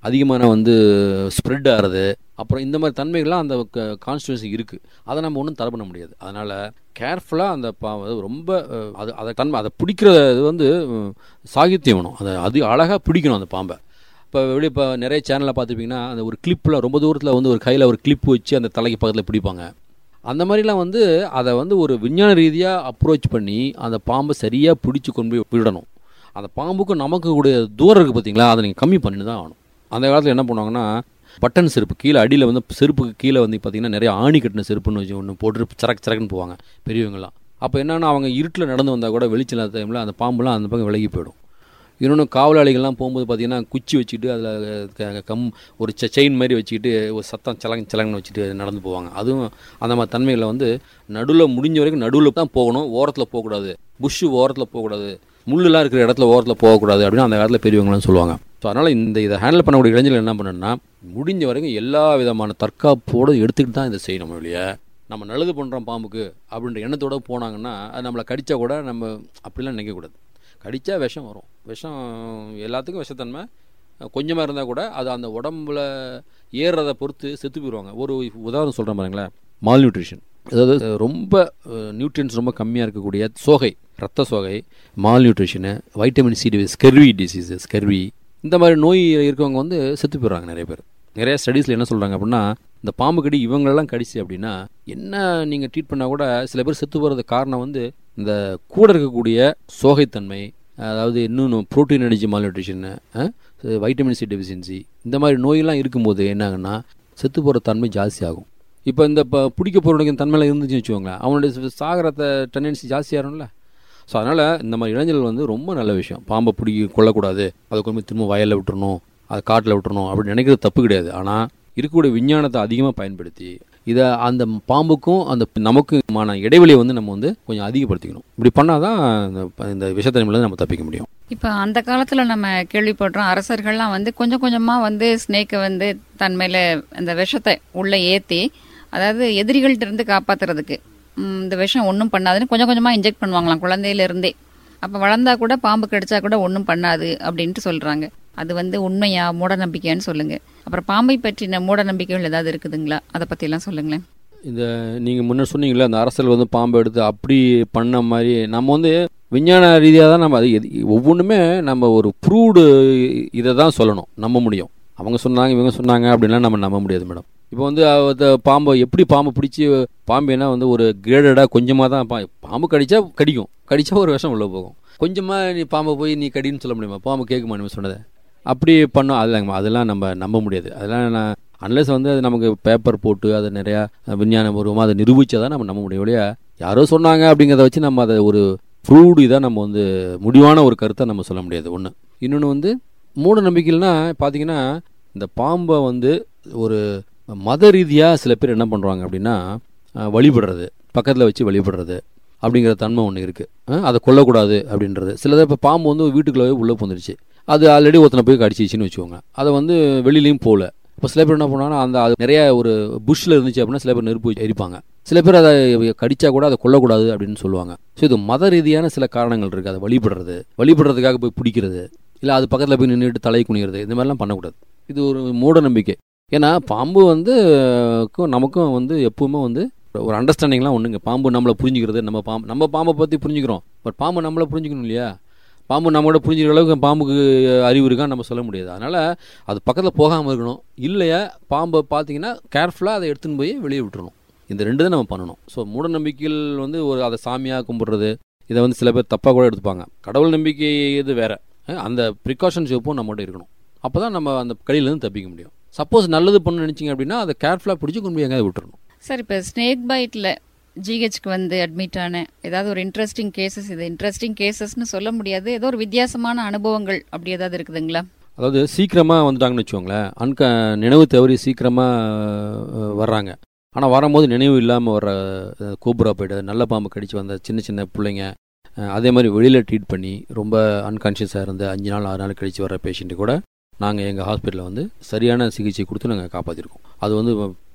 S3: அதிகமான வந்து ஸ்ப்ரெட் ஆகிறது அப்புறம் இந்த மாதிரி தன்மைகள்லாம் அந்த கான்ஸ்டுவன்சி இருக்குது அதை நம்ம ஒன்றும் தடை பண்ண முடியாது அதனால் கேர்ஃபுல்லாக அந்த பா அது ரொம்ப அஹ், அது அதை தன்மை அதை பிடிக்கிற இது வந்து உம், சாகித்யம் வேணும் அதை அது அழகாக பிடிக்கணும் அந்த பாம்பை இப்போ வெளியே இப்போ நிறைய சேனலில் பார்த்துருப்பீங்கன்னா அந்த ஒரு கிளிப்பில் ரொம்ப தூரத்தில் வந்து ஒரு கையில் ஒரு கிளிப் வச்சு அந்த தலைக்கு பக்கத்தில் பிடிப்பாங்க அந்த மாதிரிலாம் வந்து அதை வந்து ஒரு விஞ்ஞான ரீதியாக அப்ரோச் பண்ணி அந்த பாம்பை சரியாக பிடிச்சி கொண்டு போய் விடணும் அந்த பாம்புக்கும் நமக்கு கூடிய தூரம் இருக்குது பார்த்தீங்களா அதை நீங்கள் கம்மி பண்ணி தான் ஆகணும் அந்த காலத்தில் என்ன பண்ணுவாங்கன்னா பட்டன் செருப்பு கீழே அடியில் வந்து செருப்புக்கு கீழே வந்து பார்த்தீங்கன்னா நிறைய ஆணி கட்டின செருப்புன்னு வச்சு ஒன்று போட்டு சரக்கு சரக்குன்னு போவாங்க பெரியவங்கலாம் அப்போ என்னன்னா அவங்க இருட்டில் நடந்து வந்தால் கூட வெளிச்சம் இல்லாத டைமில் அந்த பாம்புலாம் அந்த பக்கம் விலகி போயிடும் இன்னொன்று காவலாளிகள்லாம் போகும்போது பார்த்தீங்கன்னா குச்சி வச்சுட்டு அதில் கம் ஒரு செயின் மாதிரி வச்சுக்கிட்டு ஒரு சத்தம் சலங்க சலங்கன்னு வச்சுட்டு நடந்து போவாங்க அதுவும் அந்த மாதிரி தன்மைகளை வந்து நடுவில் முடிஞ்ச வரைக்கும் நடுவில் தான் போகணும் ஓரத்தில் போகக்கூடாது புஷ்ஷு ஓரத்தில் போகக்கூடாது முள்ளுலாம் இருக்கிற இடத்துல ஓரத்தில் போகக்கூடாது அப்படின்னு அந்த காலத்தில் பெரியவங்களாம் சொல்லுவாங்க ஸோ அதனால் இந்த இதை ஹேண்டில் பண்ணக்கூடிய இளைஞர்கள் என்ன பண்ணணும்னா முடிஞ்ச வரைக்கும் எல்லா விதமான தற்காப்போடு எடுத்துக்கிட்டு தான் இதை செய்யணும் இல்லையா நம்ம நல்லது பண்ணுறோம் பாம்புக்கு அப்படின்ற எண்ணத்தோட போனாங்கன்னா அது நம்மளை கடித்தா கூட நம்ம அப்படிலாம் நினைக்கக்கூடாது கடித்தா விஷம் வரும் விஷம் எல்லாத்துக்கும் விஷத்தன்மை கொஞ்சமாக இருந்தால் கூட அது அந்த உடம்புல ஏறுறதை பொறுத்து செத்து போயிடுவாங்க ஒரு உதாரணம் சொல்கிறேன் பாருங்களேன் மால் நியூட்ரிஷன் அதாவது ரொம்ப நியூட்ரியன்ஸ் ரொம்ப கம்மியாக இருக்கக்கூடிய சோகை ரத்த சோகை malnutrition vitamin C scurvy disease scurvy இந்த மாதிரி நோய் இருக்கவங்க வந்து செத்து போயிடுறாங்க நிறைய பேர் நிறைய ஸ்டடீஸில் என்ன சொல்கிறாங்க அப்படின்னா இந்த பாம்பு கடி இவங்களெல்லாம் கடிச்சு அப்படின்னா என்ன நீங்கள் ட்ரீட் பண்ணால் கூட சில பேர் செத்து போகிறது காரணம் வந்து இந்த கூட இருக்கக்கூடிய சோகைத்தன்மை அதாவது இன்னொன்று protein energy malnutrition vitamin C deficiency இந்த மாதிரி நோயெல்லாம் இருக்கும்போது என்னாகுன்னா செத்து போகிற தன்மை ஜாஸ்தி ஆகும் இப்போ இந்த இப்போ பிடிக்க போகிறவனுக்கு தன்மையில் இருந்துச்சுன்னு வச்சுக்கோங்களேன் அவனுடைய சாகரத்தை டெண்டன்சி ஜாஸ்தியாகும்ல ஸோ அதனால் இந்த மாதிரி இளைஞர்கள் வந்து ரொம்ப நல்ல விஷயம் பாம்பை பிடிக்க கொள்ளக்கூடாது அதை கொண்டு போய் திரும்ப வயலில் விட்டுறணும் அதை காட்டில் விட்டுறணும் அப்படின்னு நினைக்கிறது தப்பு கிடையாது ஆனால் இருக்கக்கூடிய விஞ்ஞானத்தை அதிகமாக பயன்படுத்தி இதை அந்த பாம்புக்கும் அந்த நமக்குமான இடைவெளியை வந்து நம்ம வந்து கொஞ்சம் அதிகப்படுத்திக்கணும் இப்படி பண்ணால் தான் இந்த இந்த விஷத்தன்மையிலேருந்து நம்ம தப்பிக்க முடியும்
S1: இப்போ அந்த காலத்துல நம்ம கேள்விப்படுறோம் அரசர்கள்லாம் வந்து கொஞ்சம் கொஞ்சமா வந்து ஸ்னேக்கை வந்து தன் மேல அந்த விஷத்தை உள்ள ஏத்தி அதாவது எதிரிகள்ட்ட இருந்து காப்பாத்துறதுக்கு ம், இந்த விஷம் ஒன்றும் பண்ணாதுன்னு கொஞ்சம் கொஞ்சமா இன்ஜெக்ட் பண்ணுவாங்களாம் குழந்தையில இருந்தே அப்ப வளர்ந்தா கூட பாம்பு கடிச்சா கூட ஒன்றும் பண்ணாது அப்படின்ட்டு சொல்றாங்க அது வந்து உண்மையா மூட நம்பிக்கையான்னு சொல்லுங்க அப்புறம் பாம்பை பற்றின மூட நம்பிக்கைகள் ஏதாவது இருக்குதுங்களா அதை பத்தி எல்லாம் சொல்லுங்களேன்
S3: இந்த நீங்கள் முன்ன சொன்னீங்களே அந்த அரசல் வந்து பாம்பை எடுத்து அப்படி பண்ண மாதிரி நம்ம வந்து விஞ்ஞான ரீதியாக தான் நம்ம அது எது ஒவ்வொன்றுமே நம்ம ஒரு ப்ரூவ்டு இதை தான் சொல்லணும் நம்ப முடியும் அவங்க சொன்னாங்க இவங்க சொன்னாங்க அப்படின்லாம் நம்ம நம்ப முடியாது மேடம் இப்போ வந்து அந்த பாம்பை எப்படி பாம்பை பிடிச்சி பாம்பு என்ன வந்து ஒரு கிரேடடாக கொஞ்சமாக தான் பா பாம்பு கடிச்சா கடிக்கும் கடிச்சா ஒரு விஷம் உள்ளே போகும் கொஞ்சமாக நீ பாம்பை போய் நீ கடின்னு சொல்ல முடியுமா பாம்பு கேட்குமா நீ சொன்னதை அப்படி பண்ணோம் அதெல்லாம் அதெல்லாம் நம்ம நம்ப முடியாது அதெல்லாம் நான் அன்லஸ் வந்து அது நமக்கு பேப்பர் போட்டு அதை நிறையா விஞ்ஞானபூர்வமாக அதை நிரூபிச்சா தான் நம்ம நம்ப முடியும் இல்லையா யாரோ சொன்னாங்க அப்படிங்கிறத வச்சு நம்ம அதை ஒரு ப்ரூவ்டு இதாக நம்ம வந்து முடிவான ஒரு கருத்தை நம்ம சொல்ல முடியாது ஒன்று இன்னொன்று வந்து மூட நம்பிக்கைகள்னா பார்த்தீங்கன்னா இந்த பாம்பை வந்து ஒரு மத ரீதியாக சில பேர் என்ன பண்ணுறாங்க அப்படின்னா அஹ், வழிபடுறது பக்கத்தில் வச்சு வழிபடுறது அப்படிங்கிற தன்மை ஒன்று இருக்குது அதை கொல்லக்கூடாது அப்படின்றது சிலதை இப்போ பாம்பு வந்து வீட்டுக்குள்ளே உள்ளே போந்துருச்சு அது ஆல்ரெடி ஒருத்தனை போய் கடிச்சிச்சுன்னு வச்சுக்கோங்க அதை வந்து வெளியிலையும் போகல இப்போ சில பேர் என்ன பண்ணுவாங்கன்னா அந்த அது நிறைய ஒரு புஷ்ல இருந்துச்சு அப்படின்னா சில பேர் நெருப்பு வச்சு எரிப்பாங்க சில பேர் அதை கடிச்சா கூட அதை கொல்லக்கூடாது அப்படின்னு சொல்லுவாங்க ஸோ இது மத ரீதியான சில காரணங்கள் இருக்குது அதை வழிபடுறது வழிபடுறதுக்காக போய் பிடிக்கிறது இல்லை அது பக்கத்தில் போய் நின்றுட்டு தலை குனிகிறது இந்த மாதிரிலாம் பண்ணக்கூடாது இது ஒரு மூட நம்பிக்கை ஏன்னா பாம்பு வந்து க்கும் நமக்கும் வந்து எப்பவுமே வந்து ஒரு அண்டர்ஸ்டாண்டிங்லாம் ஒன்றுங்க பாம்பு நம்மளை புரிஞ்சுக்கிறது நம்ம பாம்பு நம்ம பாம்பை பற்றி புரிஞ்சுக்கிறோம் பட் பாம்பு நம்மளை புரிஞ்சுக்கணும் இல்லையா பாம்பு நம்மளோட புரிஞ்சுக்கிற அளவுக்கு பாம்புக்கு அறிவு இருக்கான்னு நம்ம சொல்ல முடியாது அதனால் அது பக்கத்தில் போகாமல் இருக்கணும் இல்லையா பாம்பை பார்த்தீங்கன்னா கேர்ஃபுல்லாக அதை எடுத்துன்னு போய் வெளியே விட்டுறணும் இந்த ரெண்டு தான் நம்ம பண்ணணும் ஸோ மூட நம்பிக்கைகள் வந்து ஒரு அதை சாமியாக கும்பிட்றது இதை வந்து சில பேர் தப்பாக கூட எடுத்துப்பாங்க கடவுள் நம்பிக்கை இது வேற அஹ் அந்த ப்ரிகாஷன்ஸ் எப்பவும் நம்மகிட்ட இருக்கணும் அப்போ தான் நம்ம அந்த கடியிலேருந்து தப்பிக்க முடியும் சப்போஸ் நல்லது பண்ண நினச்சிங்க அப்படின்னா அதை கேர்ஃபுல்லாக பிடிச்சி கொண்டு போய் எங்கேயாவது விட்டுறணும்
S1: சார் இப்போ ஸ்னேக் பைட்டில் ஜிஹெச்க்கு வந்து அட்மிட் ஆன ஏதாவது ஒரு இன்ட்ரெஸ்டிங் கேசஸ் இது இன்ட்ரெஸ்டிங் கேசஸ்னு சொல்ல முடியாது ஏதோ ஒரு வித்தியாசமான அனுபவங்கள் அப்படி ஏதாவது இருக்குதுங்களா
S3: அதாவது சீக்கிரமாக வந்துட்டாங்கன்னு வச்சுக்கோங்களேன் அன்க நினைவு தவறி சீக்கிரமாக வர்றாங்க ஆனால் வரும்போது நினைவு இல்லாமல் வர்ற அஹ், கோப்ரா போய்ட்டு நல்ல பாம்பு கடிச்சு வந்த சின்ன சின்ன பிள்ளைங்க அஹ், அதே மாதிரி வெளியில் ட்ரீட் பண்ணி ரொம்ப அன்கான்ஷியஸாக இருந்து அஞ்சு நாள் ஆறு நாள் கழிச்சு வர பேஷண்ட்டு கூட நாங்கள் எங்கள் ஹாஸ்பிட்டலில் வந்து சரியான சிகிச்சை கொடுத்து நாங்கள் காப்பாற்றிருக்கோம் அது வந்து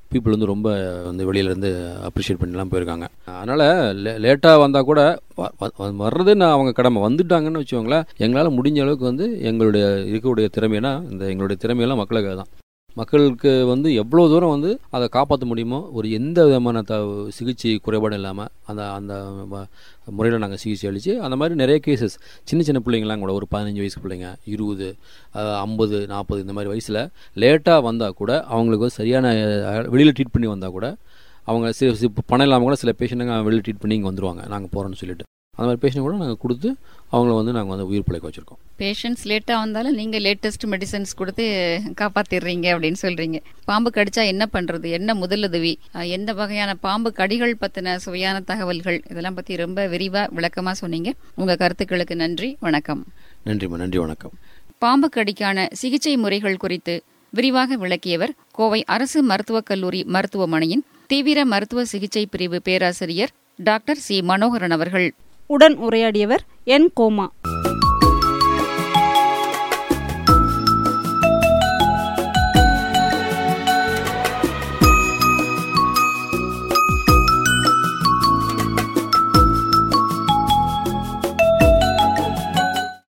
S3: பீப்புள் வந்து ரொம்ப வந்து வெளியிலேருந்து அப்ரிஷியேட் பண்ணிலாம் போயிருக்காங்க அதனால் லே லேட்டாக வந்தால் கூட வ- வ- வர்றது நான் அவங்க கடமை வந்துட்டாங்கன்னு வச்சுக்கோங்களேன் எங்களால் முடிஞ்ச அளவுக்கு வந்து எங்களுடைய இருக்கக்கூடிய திறமைனா இந்த எங்களுடைய திறமையெல்லாம் மக்களுக்காக தான் மக்களுக்கு வந்து எவ்வளோ தூரம் வந்து அதை காப்பாற்ற முடியுமோ ஒரு எந்த விதமான த சிகிச்சை குறைபாடும் இல்லாமல் அந்த அந்த முறையில் நாங்கள் சிகிச்சை அளித்து அந்த மாதிரி நிறைய கேசஸ் சின்ன சின்ன பிள்ளைங்களாம் கூட ஒரு பதினஞ்சு வயசு பிள்ளைங்க இருபது ஐம்பது நாற்பது இந்த மாதிரி வயசில் லேட்டாக வந்தால் கூட அவங்களுக்கு வந்து சரியான வெளியில் ட்ரீட் பண்ணி வந்தால் கூட அவங்க சி சி- பணம் இல்லாமல் கூட சில பேஷண்ட்டுங்க வெளியில் ட்ரீட் பண்ணி இங்கே வந்துருவாங்க நாங்கள் போகிறோன்னு சொல்லிட்டு அந்த மாதிரி பேஷண்ட் கூட நாங்கள் கொடுத்து அவங்கள வந்து நாங்கள் வந்து உயிர் பிழைக்க வச்சுருக்கோம்
S1: பேஷண்ட்ஸ் லேட்டாக வந்தாலும் நீங்கள் லேட்டஸ்ட் மெடிசன்ஸ் கொடுத்து காப்பாத்திடுறீங்க அப்படின்னு சொல்றீங்க பாம்பு கடிச்சா என்ன பண்றது என்ன முதலுதவி அஹ், எந்த வகையான பாம்பு கடிகள் பத்தின சுவையான தகவல்கள் இதெல்லாம் பத்தி ரொம்ப விரிவா விளக்கமா சொன்னீங்க உங்க கருத்துக்களுக்கு நன்றி வணக்கம்
S3: நன்றிம்மா நன்றி வணக்கம்
S1: பாம்பு கடிக்கான சிகிச்சை முறைகள் குறித்து விரிவாக விளக்கியவர் கோவை அரசு மருத்துவக் கல்லூரி மருத்துவமனையின் தீவிர மருத்துவ சிகிச்சை பிரிவு பேராசிரியர் டாக்டர் சி மனோகரன் அவர்கள்
S4: உடன் உரையாடியவர் என் கோமா